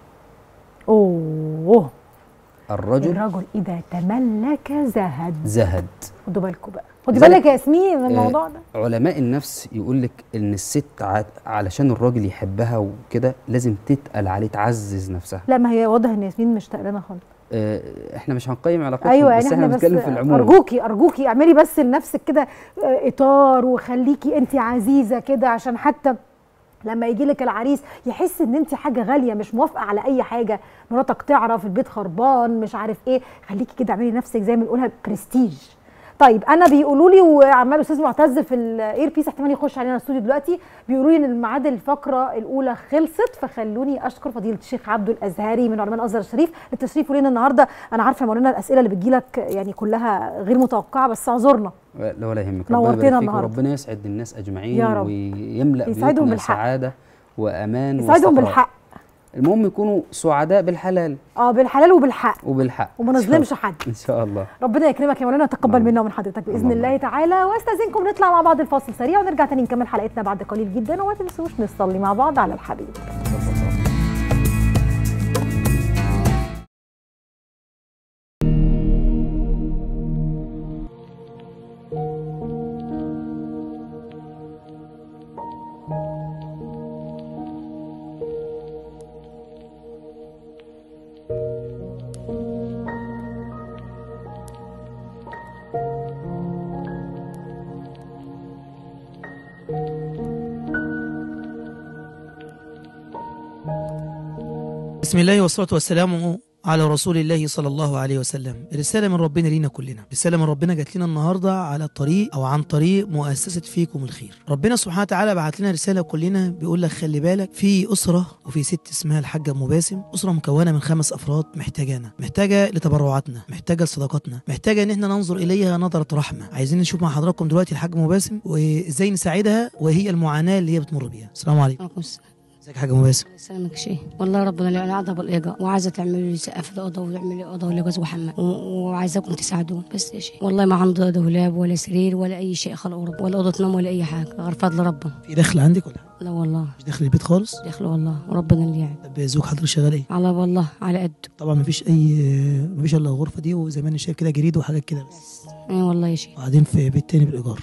A: اوه
B: الرجل
A: الرجل اذا تملك زهد
B: زهد
A: خدوا بالكم بقى خدي
B: لذلك-
A: بالك يا ياسمين من الموضوع ده
B: علماء النفس يقول لك ان الست ع- علشان الراجل يحبها وكده لازم تتقل عليه تعزز نفسها
A: لا ما هي واضح ان ياسمين مش تقلانه خالص
B: اه احنا مش هنقيم علاقتهم
A: ايوه
B: بس
A: يعني
B: احنا
A: احنا بس
B: بنتكلم في العموم
A: ارجوكي ارجوكي اعملي بس لنفسك كده آه، اطار وخليكي انت عزيزه كده عشان حتى لما يجي لك العريس يحس ان انت حاجه غاليه مش موافقه على اي حاجه مراتك تعرف البيت خربان مش عارف ايه خليكي كده اعملي نفسك زي ما بنقولها برستيج طيب انا بيقولوا لي وعمال استاذ معتز في الاير بيس احتمال يخش علينا الاستوديو دلوقتي بيقولوا لي ان الميعاد الفقره الاولى خلصت فخلوني اشكر فضيله الشيخ عبده الازهري من علماء الازهر الشريف للتشريف لينا النهارده انا عارفه يا مولانا الاسئله اللي بتجيلك يعني كلها غير متوقعه بس اعذرنا
B: لا ولا يهمك
A: نورتنا
B: ربنا يبارك فيك
A: النهاردة.
B: وربنا يسعد الناس اجمعين
A: يا رب.
B: ويملا
A: يسعدهم
B: بيوتنا
A: بالحق.
B: سعاده وامان
A: يسعدهم
B: واستقرار.
A: بالحق
B: المهم يكونوا سعداء بالحلال
A: اه بالحلال وبالحق
B: وبالحق
A: وما
B: إن شاء
A: نظلمش
B: الله.
A: حد
B: ان شاء الله
A: ربنا يكرمك يا مولانا وتقبل
B: اللهم.
A: منا ومن حضرتك باذن
B: اللهم.
A: الله تعالى واستاذنكم نطلع مع بعض الفاصل سريع ونرجع تاني نكمل حلقتنا بعد قليل جدا وما تنسوش نصلي مع بعض على الحبيب
D: بسم الله والصلاة والسلام على رسول الله صلى الله عليه وسلم رسالة من ربنا لينا كلنا رسالة من ربنا جات لنا النهاردة على طريق أو عن طريق مؤسسة فيكم الخير ربنا سبحانه وتعالى بعت لنا رسالة كلنا بيقول لك خلي بالك في أسرة وفي ست اسمها الحاجة أم باسم أسرة مكونة من خمس أفراد محتاجانا محتاجة لتبرعاتنا محتاجة لصدقاتنا محتاجة إن احنا ننظر إليها نظرة رحمة عايزين نشوف مع حضراتكم دلوقتي الحاجة أم باسم وإزاي نساعدها وهي المعاناة اللي هي بتمر بيها السلام عليكم
E: عليكم السلام
D: ازيك يا حاجة أم باسم
E: يسلمك شيء والله ربنا اللي انا قاعده بالايجار وعايزه تعملوا لي سقف الاوضه وتعملوا لي اوضه ولا جوز وحمام و- وعايزاكم تساعدوني بس يا شيء والله ما عندي دولاب ولا سرير ولا اي شيء خلق رب ولا اوضه نوم ولا اي حاجه غير فضل ربنا
D: في دخل عندك ولا
E: لا والله
D: مش داخل البيت خالص
E: دخل والله وربنا اللي يعني
D: طب زوج حضرتك شغال ايه
E: على والله على قد
D: طبعا مفيش اي مفيش الا الغرفه دي وزي ما انا شايف كده جريد وحاجات كده بس
E: اي والله يا شيء
D: وقاعدين في بيت تاني بالايجار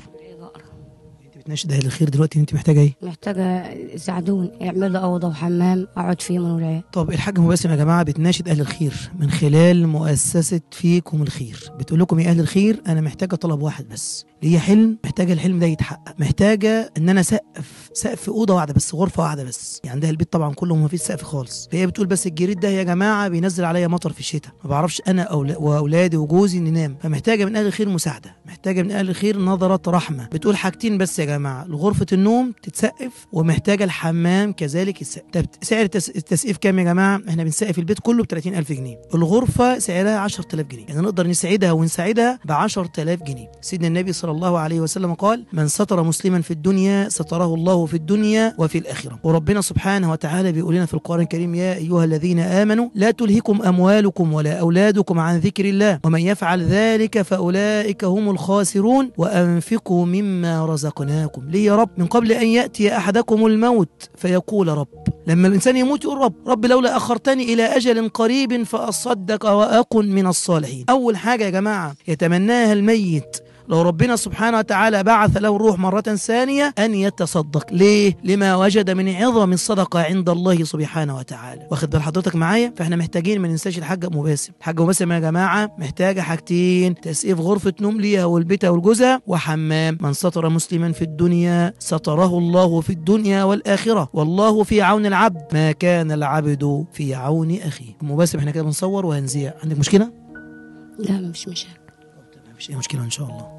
D: انت بتناشد اهل الخير دلوقتي انت محتاجه ايه
E: محتاجه يساعدوني يعملوا لي اوضه وحمام اقعد فيه من والعيال
D: طب الحاج مباسم يا جماعه بتناشد اهل الخير من خلال مؤسسه فيكم الخير بتقول لكم يا اهل الخير انا محتاجه طلب واحد بس ليا حلم محتاجه الحلم ده يتحقق محتاجه ان انا سقف سقف اوضه واحده بس غرفه واحده بس يعني عندها البيت طبعا كله ما فيش سقف خالص فهي بتقول بس الجريد ده يا جماعه بينزل عليا مطر في الشتاء ما بعرفش انا أولا- واولادي وجوزي ننام فمحتاجه من اهل الخير مساعده محتاجه من اهل الخير نظره رحمه بتقول حاجتين بس يا جماعه غرفه النوم تتسقف ومحتاجه الحمام كذلك السقف طب سعر التس- التسقيف كام يا جماعه احنا بنسقف البيت كله ب 30000 جنيه الغرفه سعرها 10000 جنيه يعني نقدر نسعدها ونساعدها ب 10000 جنيه سيدنا النبي صلى الله عليه وسلم قال من ستر مسلما في الدنيا ستره الله في الدنيا وفي الاخره وربنا سبحانه وتعالى بيقول لنا في القران الكريم يا ايها الذين امنوا لا تلهكم اموالكم ولا اولادكم عن ذكر الله ومن يفعل ذلك فاولئك هم الخاسرون وانفقوا مما رزقناكم ليه يا رب من قبل ان ياتي احدكم الموت فيقول رب لما الانسان يموت يقول رب رب لولا اخرتني الى اجل قريب فاصدق واكن من الصالحين اول حاجه يا جماعه يتمناها الميت لو ربنا سبحانه وتعالى بعث له الروح مرة ثانية أن يتصدق ليه؟ لما وجد من عظم الصدقة عند الله سبحانه وتعالى واخد بال حضرتك معايا؟ فاحنا محتاجين ما ننساش الحاجة أم باسم الحاجة أم باسم يا جماعة محتاجة حاجتين تسقيف غرفة نوم ليها والبيتها والجوزها وحمام من ستر مسلما في الدنيا ستره الله في الدنيا والآخرة والله في عون العبد ما كان العبد في عون أخيه أم باسم احنا كده بنصور وهنذيع عندك مشكلة؟
E: لا مش مشاكل
D: مفيش أي مشكلة إن شاء الله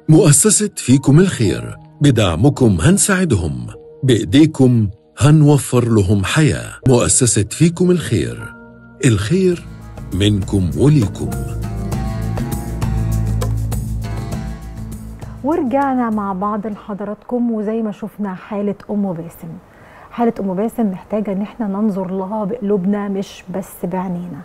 F: مؤسسة فيكم الخير بدعمكم هنساعدهم بإيديكم هنوفر لهم حياة مؤسسة فيكم الخير الخير منكم وليكم
A: ورجعنا مع بعض لحضراتكم وزي ما شفنا حالة أم باسم حالة أم باسم محتاجة إن احنا ننظر لها بقلوبنا مش بس بعينينا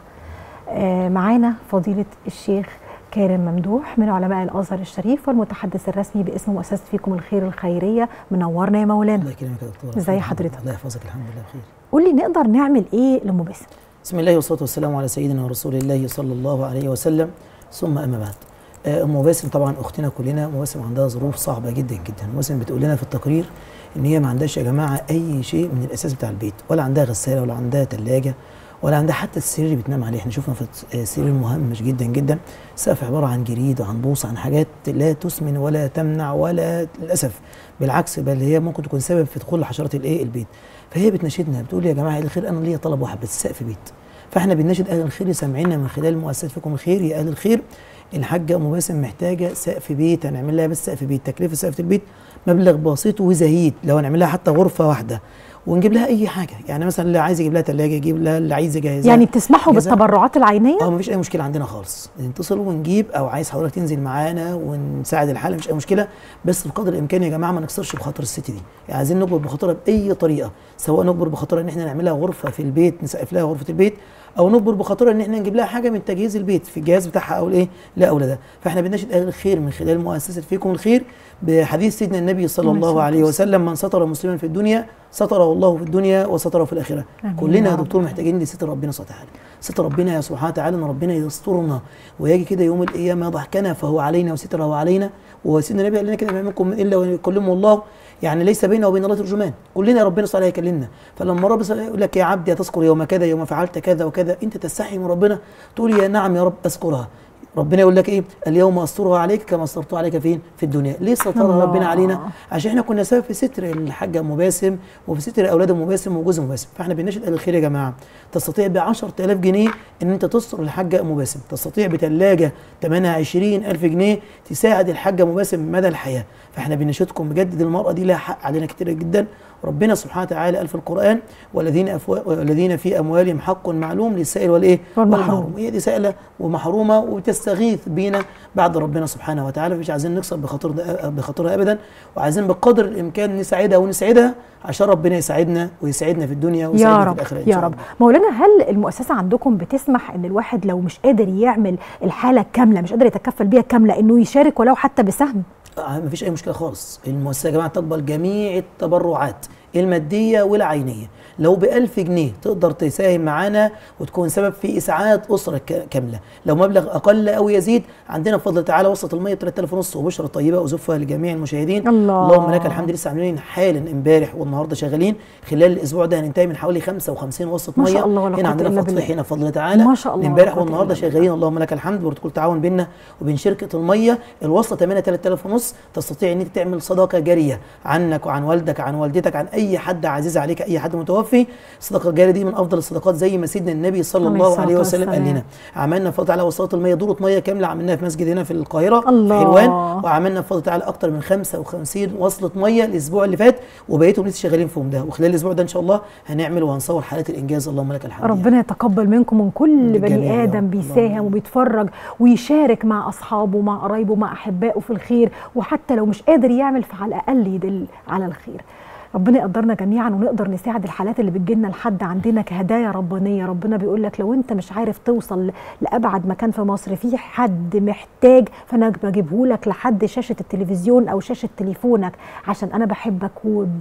A: آه معانا فضيلة الشيخ كارم ممدوح من علماء الازهر الشريف والمتحدث الرسمي باسم مؤسسه فيكم الخير الخيريه منورنا يا مولانا
G: الله يكرمك يا دكتور
A: ازي حضرتك
G: الله يحفظك الحمد لله بخير
A: قول لي نقدر نعمل ايه لام باسم
G: بسم الله والصلاه والسلام على سيدنا ورسول الله صلى الله عليه وسلم ثم اما بعد آه، ام باسم طبعا اختنا كلنا ام باسم عندها ظروف صعبه جدا جدا ام باسم بتقول لنا في التقرير ان هي ما عندهاش يا جماعه اي شيء من الاساس بتاع البيت ولا عندها غساله ولا عندها ثلاجه ولا عندها حتى السرير اللي بتنام عليه احنا شفنا في السرير مهمش جدا جدا سقف عباره عن جريد وعن بوص عن حاجات لا تسمن ولا تمنع ولا للاسف بالعكس بل هي ممكن تكون سبب في دخول حشرات الايه البيت فهي بتناشدنا بتقول يا جماعه اهل الخير انا ليا طلب واحد بس سقف بيت فاحنا بنناشد اهل الخير سامعينا من خلال مؤسسه فيكم الخير يا اهل الخير الحاجه ام باسم محتاجه سقف بيت هنعمل لها بس سقف بيت تكلفه سقف البيت مبلغ بسيط وزهيد لو هنعمل لها حتى غرفه واحده ونجيب لها اي حاجه يعني مثلا اللي عايز يجيب لها ثلاجه يجيب لها اللي عايز يجهزها
A: يعني بتسمحوا
G: جزاء.
A: بالتبرعات العينيه
G: اه مفيش اي مشكله عندنا خالص نتصل ونجيب او عايز حضرتك تنزل معانا ونساعد الحاله مفيش اي مشكله بس بقدر الامكان يا جماعه ما نكسرش بخاطر الست دي يعني عايزين نجبر بخاطرها باي طريقه سواء نجبر بخاطرها ان احنا نعمل لها غرفه في البيت نسقف لها غرفه البيت او نجبر بخاطرها ان احنا نجيب لها حاجه من تجهيز البيت في الجهاز بتاعها او الايه لا اولادها فاحنا بنناشد اهل الخير من خلال مؤسسه فيكم الخير بحديث سيدنا النبي صلى الله عليه وسلم من ستر مسلما في الدنيا ستره الله في الدنيا وستره في الاخره
A: آمين
G: كلنا
A: يا
G: يا
A: رب
G: دكتور محتاجين لستر ربنا سبحانه وتعالى ستر ربنا يا سبحانه وتعالى ان ربنا يسترنا ويجي كده يوم القيامه يضحكنا فهو علينا وستره علينا وسيدنا النبي قال لنا كده ما منكم الا ويكلمه الله يعني ليس بينه وبين الله ترجمان كلنا ربنا سبحانه وتعالى يكلمنا فلما رب سبحانه يقول لك يا عبدي تذكر يوم كذا يوم فعلت كذا وكذا انت تستحي من ربنا تقول يا نعم يا رب اذكرها ربنا يقول لك ايه اليوم استرها عليك كما استرت عليك فين في الدنيا ليه سترها
A: الله.
G: ربنا علينا عشان احنا كنا سبب في ستر الحاجه ام باسم وفي ستر اولاد ام باسم وجوز ام باسم فاحنا بنناشد اهل الخير يا جماعه تستطيع ب 10000 جنيه ان انت تستر الحاجه ام باسم تستطيع بثلاجه ثمنها 20000 جنيه تساعد الحاجه ام باسم مدى الحياه فاحنا بنناشدكم بجد المراه دي لها حق علينا كتير جدا ربنا سبحانه وتعالى قال في القران والذين أفوا... والذين في اموالهم حق معلوم للسائل والايه
A: والمحروم.
G: هي دي سائله ومحرومه وتستغيث بينا بعد ربنا سبحانه وتعالى مش عايزين نكسر بخاطر بخاطرها ابدا وعايزين بقدر الامكان نساعدها ونسعدها عشان ربنا يساعدنا ويسعدنا في الدنيا
A: يا
G: ويسعدنا في
A: رب
G: الاخره إن
A: يا
G: شاء
A: رب
G: الله.
A: مولانا هل المؤسسه عندكم بتسمح ان الواحد لو مش قادر يعمل الحاله كامله مش قادر يتكفل بيها كامله انه يشارك ولو حتى بسهم
G: آه، مفيش اي مشكله خالص المؤسسه يا جماعه تقبل جميع التبرعات الماديه والعينيه لو ب 1000 جنيه تقدر تساهم معانا وتكون سبب في اسعاد اسره ك- كامله لو مبلغ اقل او يزيد عندنا بفضل تعالى وسط الميه ب 3000 ونص وبشرى طيبه وزفه لجميع المشاهدين
A: الله.
G: اللهم لك الحمد لسه عاملين حالا امبارح والنهارده شغالين خلال الاسبوع ده هننتهي من حوالي 55 وسط
A: ما
G: ميه
A: شاء الله ولا
G: هنا
A: قوة
G: عندنا
A: إلا
G: في
A: بالله.
G: تطفيح هنا بفضل تعالى
A: ما شاء الله ولا
G: امبارح
A: قوة
G: والنهارده
A: إلا بالله.
G: شغالين اللهم لك الحمد بروتوكول تعاون بيننا وبين شركه الميه الوصله ثمنها 3000 ونص تستطيع ان انت تعمل صدقه جاريه عنك وعن والدك عن والدتك عن اي حد عزيز عليك اي حد متوفي الصدقه الجاريه دي من افضل الصدقات زي ما سيدنا النبي صلى
A: عليه
G: الله
A: الصلاة
G: عليه وسلم قال
A: والسلام.
G: لنا عملنا بفضل تعالى وصلات الميه دوره ميه كامله عملناها في مسجد هنا في القاهره
A: الله.
G: في حلوان وعملنا بفضل تعالى اكتر من 55 وصله ميه الاسبوع اللي فات وبقيتهم لسه شغالين فيهم ده وخلال الاسبوع ده ان شاء الله هنعمل وهنصور حالات الانجاز اللهم لك الحمد يعني.
A: ربنا يتقبل منكم من كل
G: الجميع
A: بني
G: يا
A: ادم
G: رب.
A: بيساهم
G: اللهم.
A: وبيتفرج ويشارك مع اصحابه ومع قرايبه ومع احبائه في الخير وحتى لو مش قادر يعمل فعلى الاقل يدل على الخير ربنا يقدرنا جميعا ونقدر نساعد الحالات اللي بتجيلنا لحد عندنا كهدايا ربانيه ربنا بيقول لك لو انت مش عارف توصل لابعد مكان في مصر في حد محتاج فانا بجيبه لك لحد شاشه التلفزيون او شاشه تليفونك عشان انا بحبك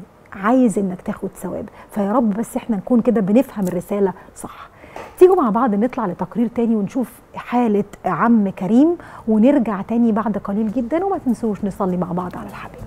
A: وعايز انك تاخد ثواب فيا رب بس احنا نكون كده بنفهم الرساله صح تيجوا مع بعض نطلع لتقرير تاني ونشوف حالة عم كريم ونرجع تاني بعد قليل جدا وما تنسوش نصلي مع بعض على الحبيب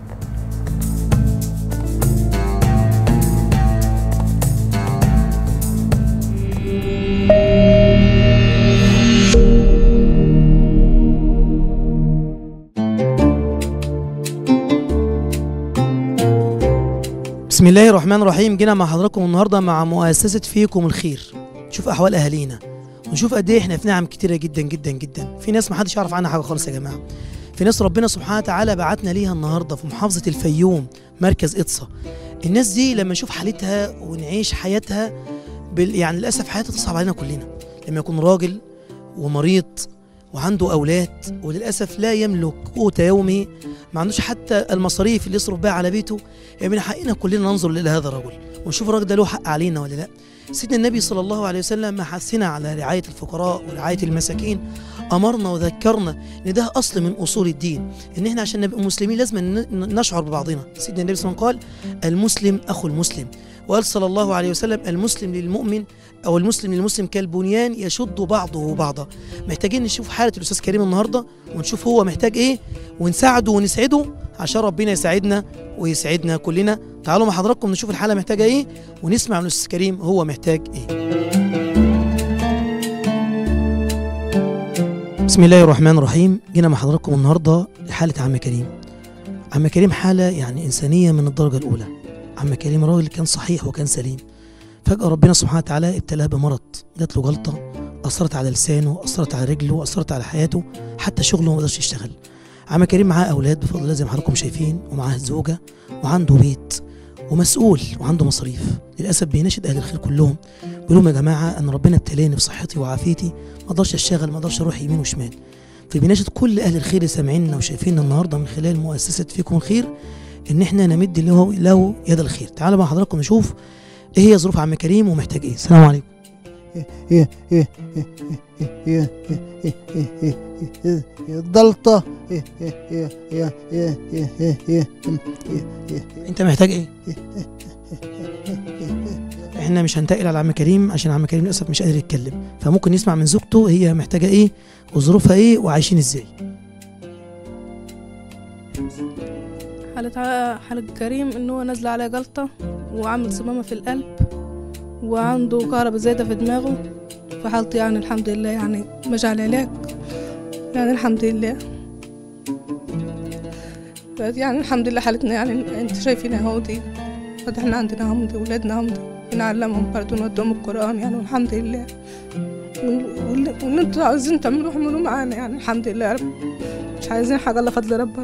D: بسم الله الرحمن الرحيم جينا مع حضراتكم النهارده مع مؤسسه فيكم الخير نشوف احوال اهالينا ونشوف قد ايه احنا في نعم كتيره جدا جدا جدا في ناس ما حدش يعرف عنها حاجه خالص يا جماعه في ناس ربنا سبحانه وتعالى بعتنا ليها النهارده في محافظه الفيوم مركز اقصى الناس دي لما نشوف حالتها ونعيش حياتها بال... يعني للاسف حياتها تصعب علينا كلنا لما يكون راجل ومريض وعنده اولاد وللاسف لا يملك قوت يومه ما عندوش حتى المصاريف اللي يصرف بها على بيته يعني من حقنا كلنا ننظر الى هذا الرجل ونشوف الراجل ده له حق علينا ولا لا سيدنا النبي صلى الله عليه وسلم ما حثنا على رعايه الفقراء ورعايه المساكين امرنا وذكرنا ان ده اصل من اصول الدين ان احنا عشان نبقى مسلمين لازم ن- نشعر ببعضنا سيدنا النبي صلى الله عليه وسلم قال المسلم اخو المسلم وقال صلى الله عليه وسلم المسلم للمؤمن او المسلم للمسلم كالبنيان يشد بعضه بعضا محتاجين نشوف حاله الاستاذ كريم النهارده ونشوف هو محتاج ايه ونساعده ونسعده عشان ربنا يساعدنا ويسعدنا كلنا تعالوا مع حضراتكم نشوف الحاله محتاجه ايه ونسمع من الاستاذ كريم هو محتاج ايه بسم الله الرحمن الرحيم جينا مع حضراتكم النهارده لحاله عم كريم عم كريم حاله يعني انسانيه من الدرجه الاولى عم كريم راجل كان صحيح وكان سليم فجاه ربنا سبحانه وتعالى ابتلاه بمرض جات له جلطه اثرت على لسانه اثرت على رجله اثرت على حياته حتى شغله ما قدرش يشتغل عم كريم معاه اولاد بفضل الله زي ما حضراتكم شايفين ومعاه زوجه وعنده بيت ومسؤول وعنده مصاريف للاسف بيناشد اهل الخير كلهم بيقول لهم يا جماعه ان ربنا ابتلاني بصحتي وعافيتي ما اقدرش اشتغل ما اقدرش اروح يمين وشمال فبيناشد كل اهل الخير اللي سامعيننا وشايفيننا النهارده من خلال مؤسسه فيكم الخير ان احنا نمد له له يد الخير تعالوا مع حضراتكم نشوف ايه هي ظروف عم كريم ومحتاج ايه السلام عليكم
H: الضلطة
D: انت محتاج ايه احنا مش هنتقل على عم كريم عشان عم كريم للاسف مش قادر يتكلم فممكن نسمع من زوجته هي محتاجه ايه وظروفها ايه وعايشين ازاي
I: حالة ع- حالة كريم إن هو نازلة عليه جلطة وعامل صمامة في القلب وعنده كهرباء زايدة في دماغه فحالته يعني الحمد لله يعني ماشي على العلاج يعني الحمد لله بس يعني الحمد لله حالتنا يعني انت شايفين اهو دي قد احنا عندنا هم دي ولادنا هم دي بنعلمهم برضه نودهم القرآن يعني والحمد لله وال- واللي واللي انتوا عايزين تعملوه اعملوه معانا يعني الحمد لله يا رب مش عايزين حاجة الا فضل ربنا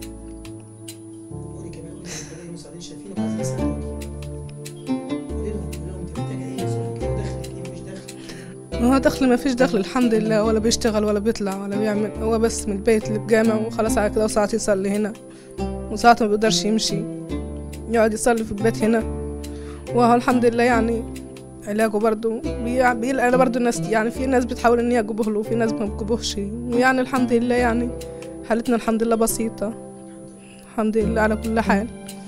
I: ما هو دخل ما فيش دخل الحمد لله ولا بيشتغل ولا بيطلع ولا بيعمل هو بس من البيت اللي بجامع وخلاص على كده وساعات يصلي هنا وساعات ما بيقدرش يمشي يقعد يصلي في البيت هنا وهو الحمد لله يعني علاجه برضه بي- بيلقى برضه الناس يعني في ناس بتحاول ان هي تجيبه له وفي ناس ما بتجيبوهش ويعني الحمد لله يعني حالتنا الحمد لله بسيطة الحمد لله على كل حال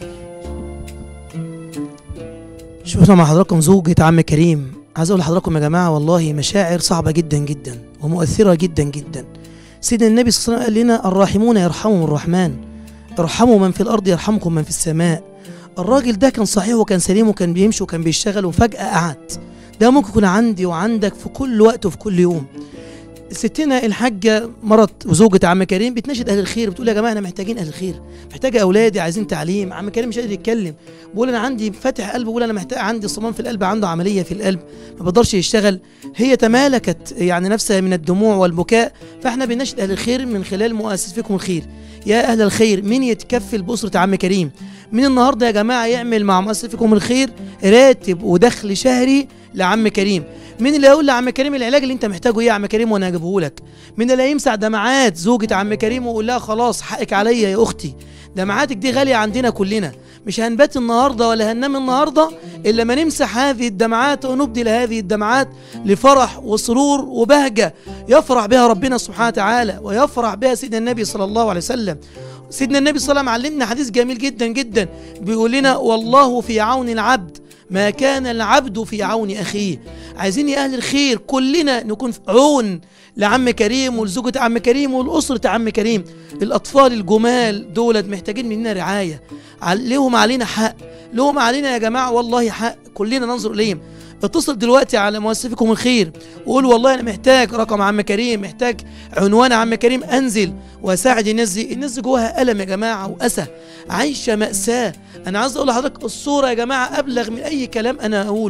D: شفنا مع حضراتكم زوجة عم كريم عايز اقول لحضراتكم يا جماعه والله مشاعر صعبه جدا جدا ومؤثره جدا جدا سيدنا النبي صلى الله عليه وسلم قال لنا الراحمون يرحمهم الرحمن ارحموا من في الارض يرحمكم من في السماء الراجل ده كان صحيح وكان سليم وكان بيمشي وكان بيشتغل وفجاه قعد ده ممكن يكون عندي وعندك في كل وقت وفي كل يوم ستنا الحاجة مرت وزوجة عم كريم بتناشد أهل الخير بتقول يا جماعة أنا محتاجين أهل الخير محتاجة أولادي عايزين تعليم عم كريم مش قادر يتكلم بقول أنا عندي فاتح قلب بقول أنا محتاج عندي صمام في القلب عنده عملية في القلب ما بقدرش يشتغل هي تمالكت يعني نفسها من الدموع والبكاء فاحنا بنناشد أهل الخير من خلال مؤسسة فيكم الخير يا أهل الخير مين يتكفل بأسرة عم كريم من النهارده يا جماعة يعمل مع مؤسسة فيكم الخير راتب ودخل شهري لعم كريم مين اللي يقول لعم كريم العلاج اللي انت محتاجه ايه يا عم كريم وانا اجيبه لك مين اللي يمسح دمعات زوجة عم كريم ويقول لها خلاص حقك عليا يا اختي دمعاتك دي غالية عندنا كلنا مش هنبات النهارده ولا هننام النهارده الا ما نمسح هذه الدمعات ونبدل هذه الدمعات لفرح وسرور وبهجه يفرح بها ربنا سبحانه وتعالى ويفرح بها سيدنا النبي صلى الله عليه وسلم سيدنا النبي صلى الله عليه وسلم علمنا حديث جميل جدا جدا بيقول لنا والله في عون العبد ما كان العبد في عون اخيه عايزين يا اهل الخير كلنا نكون في عون لعم كريم ولزوجة عم كريم ولأسرة عم كريم الأطفال الجمال دولت محتاجين مننا رعاية عل- لهم علينا حق لهم علينا يا جماعة والله حق كلنا ننظر إليهم اتصل دلوقتي على مؤسسكم الخير وقول والله انا محتاج رقم عم كريم محتاج عنوان عم كريم انزل واساعد الناس دي الناس دي جواها الم يا جماعه واسى عايشه ماساه انا عايز اقول لحضرتك الصوره يا جماعه ابلغ من اي كلام انا اقوله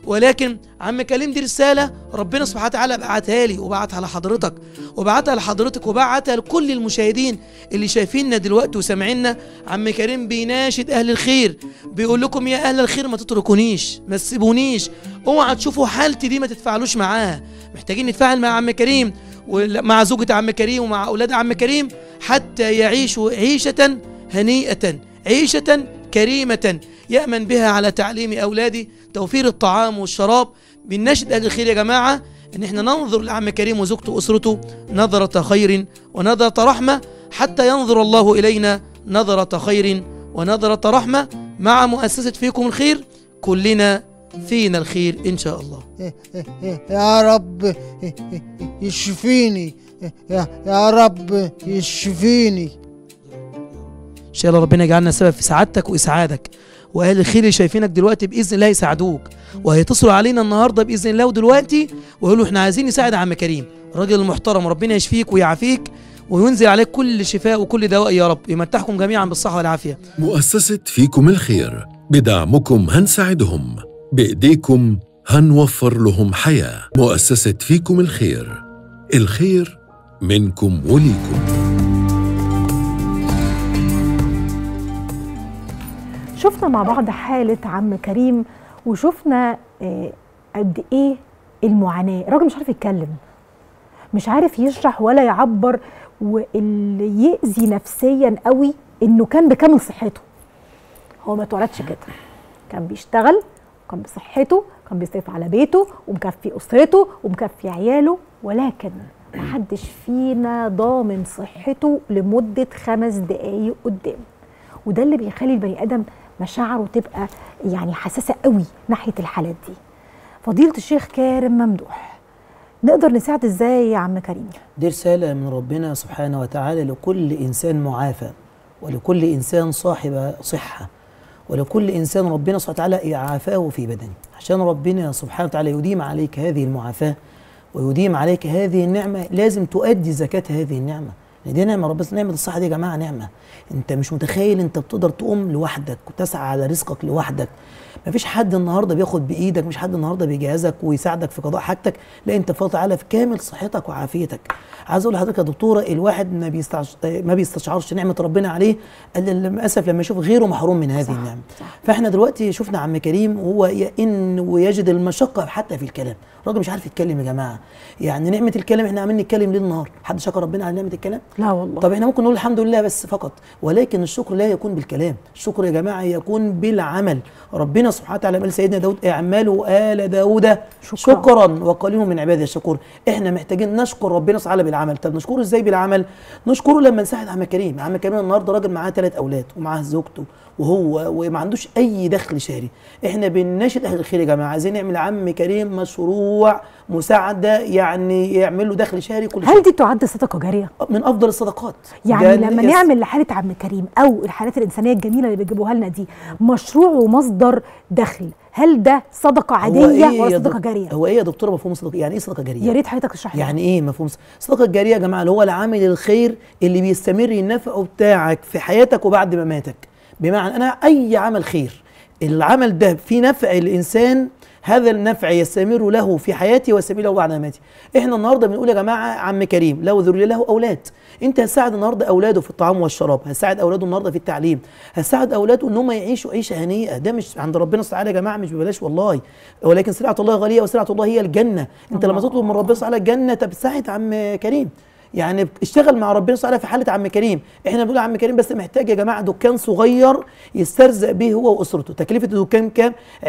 D: ولكن عم كريم دي رساله ربنا سبحانه وتعالى بعتها لي وبعتها لحضرتك وبعتها لحضرتك وبعتها لكل المشاهدين اللي شايفيننا دلوقتي وسامعيننا عم كريم بيناشد اهل الخير بيقول لكم يا اهل الخير ما تتركونيش ما تسيبونيش اوعى تشوفوا حالتي دي ما تتفاعلوش معاها محتاجين نتفاعل مع عم كريم ومع زوجة عم كريم ومع اولاد عم كريم حتى يعيشوا عيشه هنيئه عيشه كريمه يامن بها على تعليم اولادي توفير الطعام والشراب بنناشد اهل الخير يا جماعه ان احنا ننظر لعم كريم وزوجته واسرته نظره خير ونظره رحمه حتى ينظر الله الينا نظره خير ونظره رحمه مع مؤسسه فيكم الخير كلنا فينا الخير ان شاء الله
H: يا رب يشفيني يا, يا رب يشفيني
D: ان شاء الله ربنا يجعلنا سبب في سعادتك واسعادك واهل الخير اللي شايفينك دلوقتي باذن الله يساعدوك وهيتصلوا علينا النهارده باذن الله ودلوقتي ويقولوا احنا عايزين نساعد عم كريم الراجل المحترم ربنا يشفيك ويعافيك وينزل عليك كل شفاء وكل دواء يا رب يمتعكم جميعا بالصحه والعافيه
F: مؤسسة فيكم الخير بدعمكم هنساعدهم بإيديكم هنوفر لهم حياة مؤسسة فيكم الخير الخير منكم وليكم
A: شفنا مع بعض حالة عم كريم وشفنا آه، قد ايه المعاناة الراجل مش عارف يتكلم مش عارف يشرح ولا يعبر واللي يأذي نفسيا قوي انه كان بكامل صحته هو ما اتولدش كده كان بيشتغل كان بصحته كان بيصرف على بيته ومكفي اسرته ومكفي عياله ولكن محدش فينا ضامن صحته لمدة خمس دقايق قدام وده اللي بيخلي البني ادم مشاعره تبقى يعني حساسه قوي ناحيه الحالات دي فضيله الشيخ كارم ممدوح نقدر نساعد ازاي يا عم كريم
G: دي رسالة من ربنا سبحانه وتعالى لكل إنسان معافى ولكل إنسان صاحب صحة ولكل إنسان ربنا سبحانه وتعالى يعافاه في بدنه عشان ربنا سبحانه وتعالى يديم عليك هذه المعافاة ويديم عليك هذه النعمة لازم تؤدي زكاة هذه النعمة لأن دي نعمة ربنا نعمة الصحة دي يا جماعة نعمة أنت مش متخيل أنت بتقدر تقوم لوحدك وتسعى على رزقك لوحدك مفيش حد النهارده بياخد بايدك مش حد النهارده بيجهزك ويساعدك في قضاء حاجتك لا انت فضل تعالى في كامل صحتك وعافيتك عايز اقول لحضرتك يا دكتوره الواحد ما بيستعش... ما بيستشعرش نعمه ربنا عليه الا للاسف لما يشوف غيره محروم من هذه النعمه فاحنا دلوقتي شفنا عم كريم وهو يئن ويجد المشقه حتى في الكلام الراجل مش عارف يتكلم يا جماعه يعني نعمه الكلام احنا عمالين نتكلم ليل نهار حد شكر ربنا على نعمه الكلام
A: لا والله
G: طب احنا ممكن نقول الحمد لله بس فقط ولكن الشكر لا يكون بالكلام الشكر يا جماعه يكون بالعمل ربنا سبحانه وتعالى قال سيدنا داود اعملوا ال داود
A: شكرا.
G: شكرا, شكرا وقليل من عبادي الشكور احنا محتاجين نشكر ربنا سبحانه وتعالى بالعمل طب نشكره ازاي بالعمل نشكره لما نساعد عم كريم عم كريم النهارده راجل معاه ثلاث اولاد ومعاه زوجته وهو وما عندوش اي دخل شهري احنا بنناشد اهل الخير يا جماعه عايزين نعمل عم كريم مشروع مساعده يعني يعمل له دخل شهري كل شهر
A: هل دي تعد صدقه جاريه
G: من افضل الصدقات
A: يعني
G: ده
A: لما
G: يس-
A: نعمل لحاله عم كريم او الحالات الانسانيه الجميله اللي بيجيبوها لنا دي مشروع ومصدر دخل هل ده صدقه
G: هو
A: عاديه
G: إيه
A: ولا
G: يا
A: صدقه
G: دك-
A: جاريه
G: هو ايه يا دكتوره مفهوم صدقه يعني ايه صدقه جاريه
A: يا ريت حضرتك تشرح لي
G: يعني ايه مفهوم الصدقه الجاريه يا جماعه اللي هو العامل الخير اللي بيستمر النفع بتاعك في حياتك وبعد مماتك بمعنى انا اي عمل خير العمل ده في نفع الانسان هذا النفع يستمر له في حياتي ويستمر له بعد مماتي احنا النهارده بنقول يا جماعه عم كريم له ذريه له اولاد انت هتساعد النهارده اولاده في الطعام والشراب هتساعد اولاده النهارده في التعليم هتساعد اولاده ان هم يعيشوا عيشه هنيئه ده مش عند ربنا سبحانه يا جماعه مش ببلاش والله ولكن سلعه الله غاليه وسلعه الله هي الجنه انت لما تطلب من ربنا سبحانه الجنه طب ساعد عم كريم يعني اشتغل مع ربنا سبحانه في حاله عم كريم احنا بنقول عم كريم بس محتاج يا جماعه دكان صغير يسترزق به هو واسرته تكلفه الدكان كام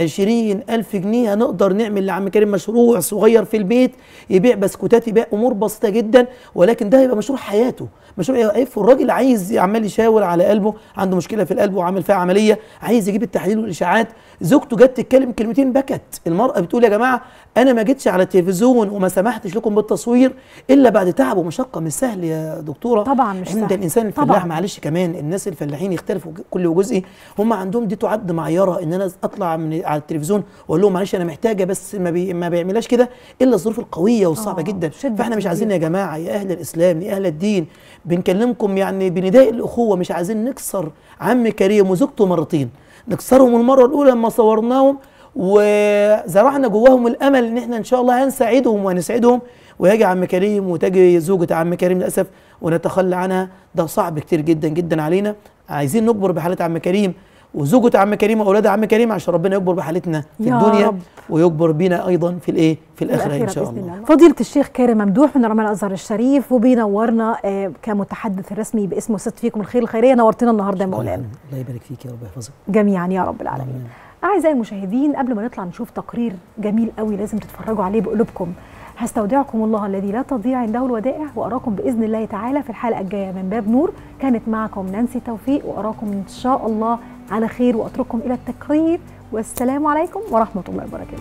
G: 20000 جنيه هنقدر نعمل لعم كريم مشروع صغير في البيت يبيع بسكوتات يبيع امور بسيطه جدا ولكن ده هيبقى مشروع حياته مشروع يقف الراجل عايز عمال يشاور على قلبه عنده مشكله في القلب وعامل فيها عمليه عايز يجيب التحاليل والاشاعات زوجته جت تتكلم كلمتين بكت المراه بتقول يا جماعه انا ما جيتش على التلفزيون وما سمحتش لكم بالتصوير الا بعد تعب ومشقه مش سهل يا دكتوره
A: طبعا مش
G: انت
A: سهل.
G: الانسان
A: طبعاً.
G: الفلاح معلش كمان الناس الفلاحين يختلفوا كل وجزء هم عندهم دي تعد معيره ان انا اطلع من على التلفزيون واقول لهم معلش انا محتاجه بس ما, بي ما بيعملهاش كده الا الظروف القويه والصعبه
A: آه،
G: جدا
A: شدة
G: فاحنا مش
A: كبيرة.
G: عايزين يا جماعه يا اهل الاسلام يا اهل الدين بنكلمكم يعني بنداء الاخوه مش عايزين نكسر عم كريم وزوجته مرتين نكسرهم المره الاولى لما صورناهم وزرعنا جواهم الامل ان احنا ان شاء الله هنساعدهم وهنسعدهم ويجي عم كريم وتجي زوجة عم كريم للاسف ونتخلى عنها ده صعب كتير جدا جدا علينا عايزين نكبر بحالة عم كريم وزوجة عم كريم واولاد عم كريم عشان ربنا يكبر بحالتنا في
A: يا
G: الدنيا
A: رب.
G: ويكبر بينا ايضا في الايه في الاخره ان
A: الأخيرة
G: شاء
A: بإذن
G: الله
A: الله. فضيلة الشيخ كارم ممدوح من علماء الأزهر الشريف وبينورنا آه، كمتحدث الرسمي باسم وست فيكم الخير الخيرية نورتنا النهارده يا مولانا
G: الله يبارك فيك يا رب يحفظك
A: جميعا يا رب العالمين أعزائي المشاهدين قبل ما نطلع نشوف تقرير جميل قوي لازم تتفرجوا عليه بقلوبكم هستودعكم الله الذي لا تضيع عنده الودائع وأراكم بإذن الله تعالى في الحلقة الجاية من باب نور كانت معكم نانسي توفيق وأراكم إن شاء الله على خير وأترككم إلى التقرير والسلام عليكم ورحمة الله وبركاته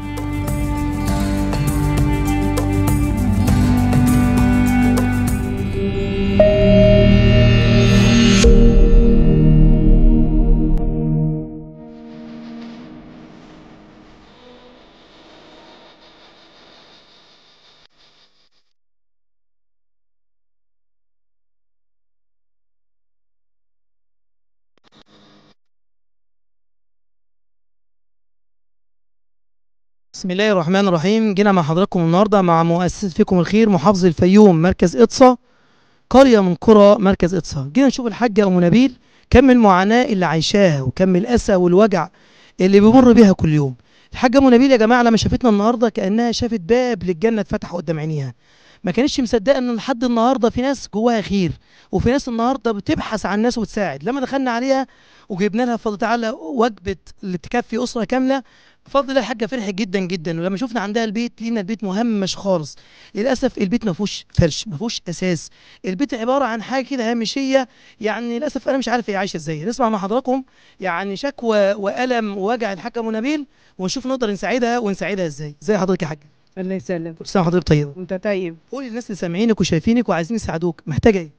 D: بسم الله الرحمن الرحيم جينا مع حضراتكم النهارده مع مؤسسة فيكم الخير محافظ الفيوم مركز إقصى قرية من قرى مركز إقصى جينا نشوف الحاجة أم نبيل كم المعاناة اللي عايشاها وكم الأسى والوجع اللي بيمر بيها كل يوم الحاجة أم نبيل يا جماعة لما شافتنا النهارده كأنها شافت باب للجنة اتفتح قدام عينيها ما كانتش مصدقة ان لحد النهارده في ناس جواها خير وفي ناس النهارده بتبحث عن ناس وتساعد لما دخلنا عليها وجبنا لها بفضل تعالى وجبه اللي تكفي اسره كامله بفضل الله الحاجه فرحت جدا جدا ولما شفنا عندها البيت لقينا البيت مهمش خالص للاسف البيت ما فيهوش فرش ما فيهوش اساس البيت عباره عن حاجه كده هامشيه يعني للاسف انا مش عارف هي عايشه ازاي نسمع مع حضراتكم يعني شكوى والم ووجع الحاجه ام نبيل ونشوف نقدر نساعدها ونساعدها ازاي ازي حضرتك يا حاجه
J: الله يسلمك
D: كل سنه وحضرتك طيبه
J: وانت طيب
D: قولي للناس اللي سامعينك وشايفينك وعايزين يساعدوك محتاجه ايه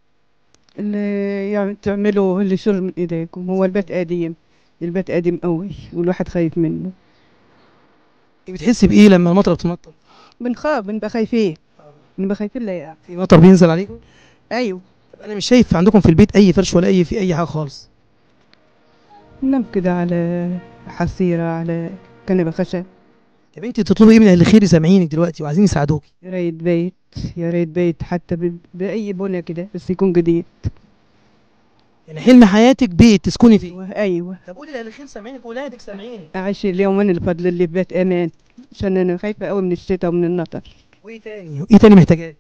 J: اللي يعني تعملوا اللي شر من ايديكم هو البيت قديم البيت قديم قوي والواحد خايف منه
D: بتحسي بايه لما المطر بتمطر
J: بنخاف بنبقى خايفين بنبقى خايفين لا يعني
D: في مطر بينزل عليكم
J: ايوه
D: انا مش شايف عندكم في البيت اي فرش ولا اي في اي حاجه خالص
J: ننام كده على حصيرة على كنبة خشب
D: يا بنتي تطلبي ايه من اهل الخير يسامعينك دلوقتي وعايزين يساعدوك
J: يا ريت بيت يا ريت بيت حتى ب- بأي بنى كده بس يكون جديد
D: يعني حلم حياتك بيت تسكني فيه
J: ايوه
D: طب قولي لاهل الخير سامعينك ولادك سامعينك
J: أعيش اليومين الفضل اللي في بيت أمان عشان أنا خايفة قوي من الشتاء ومن النطر
D: وايه تاني ايه تاني محتاجاه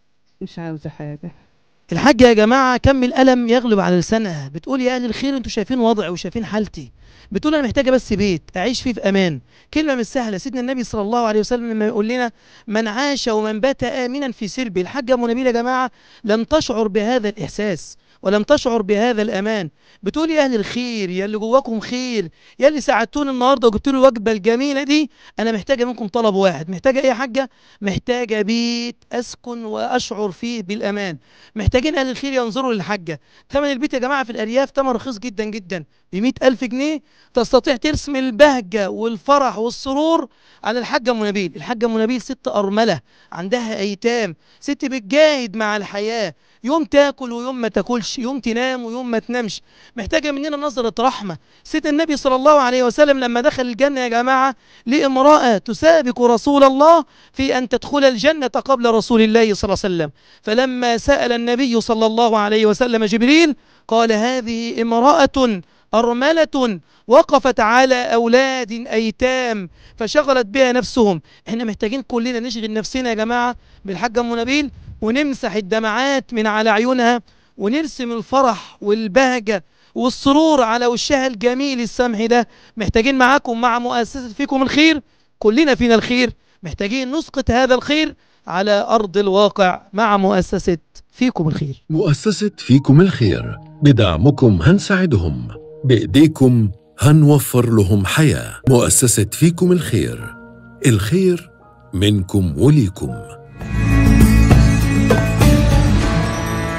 J: مش عاوزة حاجة
D: الحاجة يا جماعة كم الألم يغلب على لسانها بتقول يا أهل الخير انتوا شايفين وضعي وشايفين حالتي بتقول أنا محتاجة بس بيت أعيش فيه في أمان كلمة مش سهلة سيدنا النبي صلى الله عليه وسلم لما يقول لنا من عاش ومن بات آمنا في سربه الحاجة أم نبيل يا جماعة لم تشعر بهذا الإحساس ولم تشعر بهذا الأمان بتقول يا أهل الخير يا اللي جواكم خير يا اللي ساعدتوني النهاردة وجبت له الوجبة الجميلة دي أنا محتاجة منكم طلب واحد محتاجة إيه يا حاجة محتاجة بيت أسكن وأشعر فيه بالأمان محتاجين أهل الخير ينظروا للحاجة ثمن البيت يا جماعة في الأرياف ثمن رخيص جدا جدا ب ألف جنيه تستطيع ترسم البهجة والفرح والسرور على الحاجة أم نبيل الحاجة أم نبيل ست أرملة عندها أيتام ست بتجاهد مع الحياة يوم تاكل ويوم ما تاكلش يوم تنام ويوم ما تنامش محتاجة مننا نظرة رحمة سيدنا النبي صلى الله عليه وسلم لما دخل الجنة يا جماعة لامرأة تسابق رسول الله في أن تدخل الجنة قبل رسول الله صلى الله عليه وسلم فلما سأل النبي صلى الله عليه وسلم جبريل قال هذه امرأة أرملة وقفت على أولاد أيتام فشغلت بها نفسهم احنا محتاجين كلنا نشغل نفسنا يا جماعة بالحاجة أم نبيل ونمسح الدمعات من على عيونها ونرسم الفرح والبهجة والسرور على وشها الجميل السمح ده محتاجين معاكم مع مؤسسة فيكم الخير كلنا فينا الخير محتاجين نسقط هذا الخير على أرض الواقع مع مؤسسة فيكم الخير
F: مؤسسة فيكم الخير بدعمكم هنساعدهم بإيديكم هنوفر لهم حياة مؤسسة فيكم الخير الخير منكم وليكم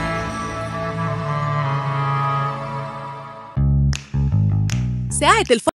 K: ساعة الفرق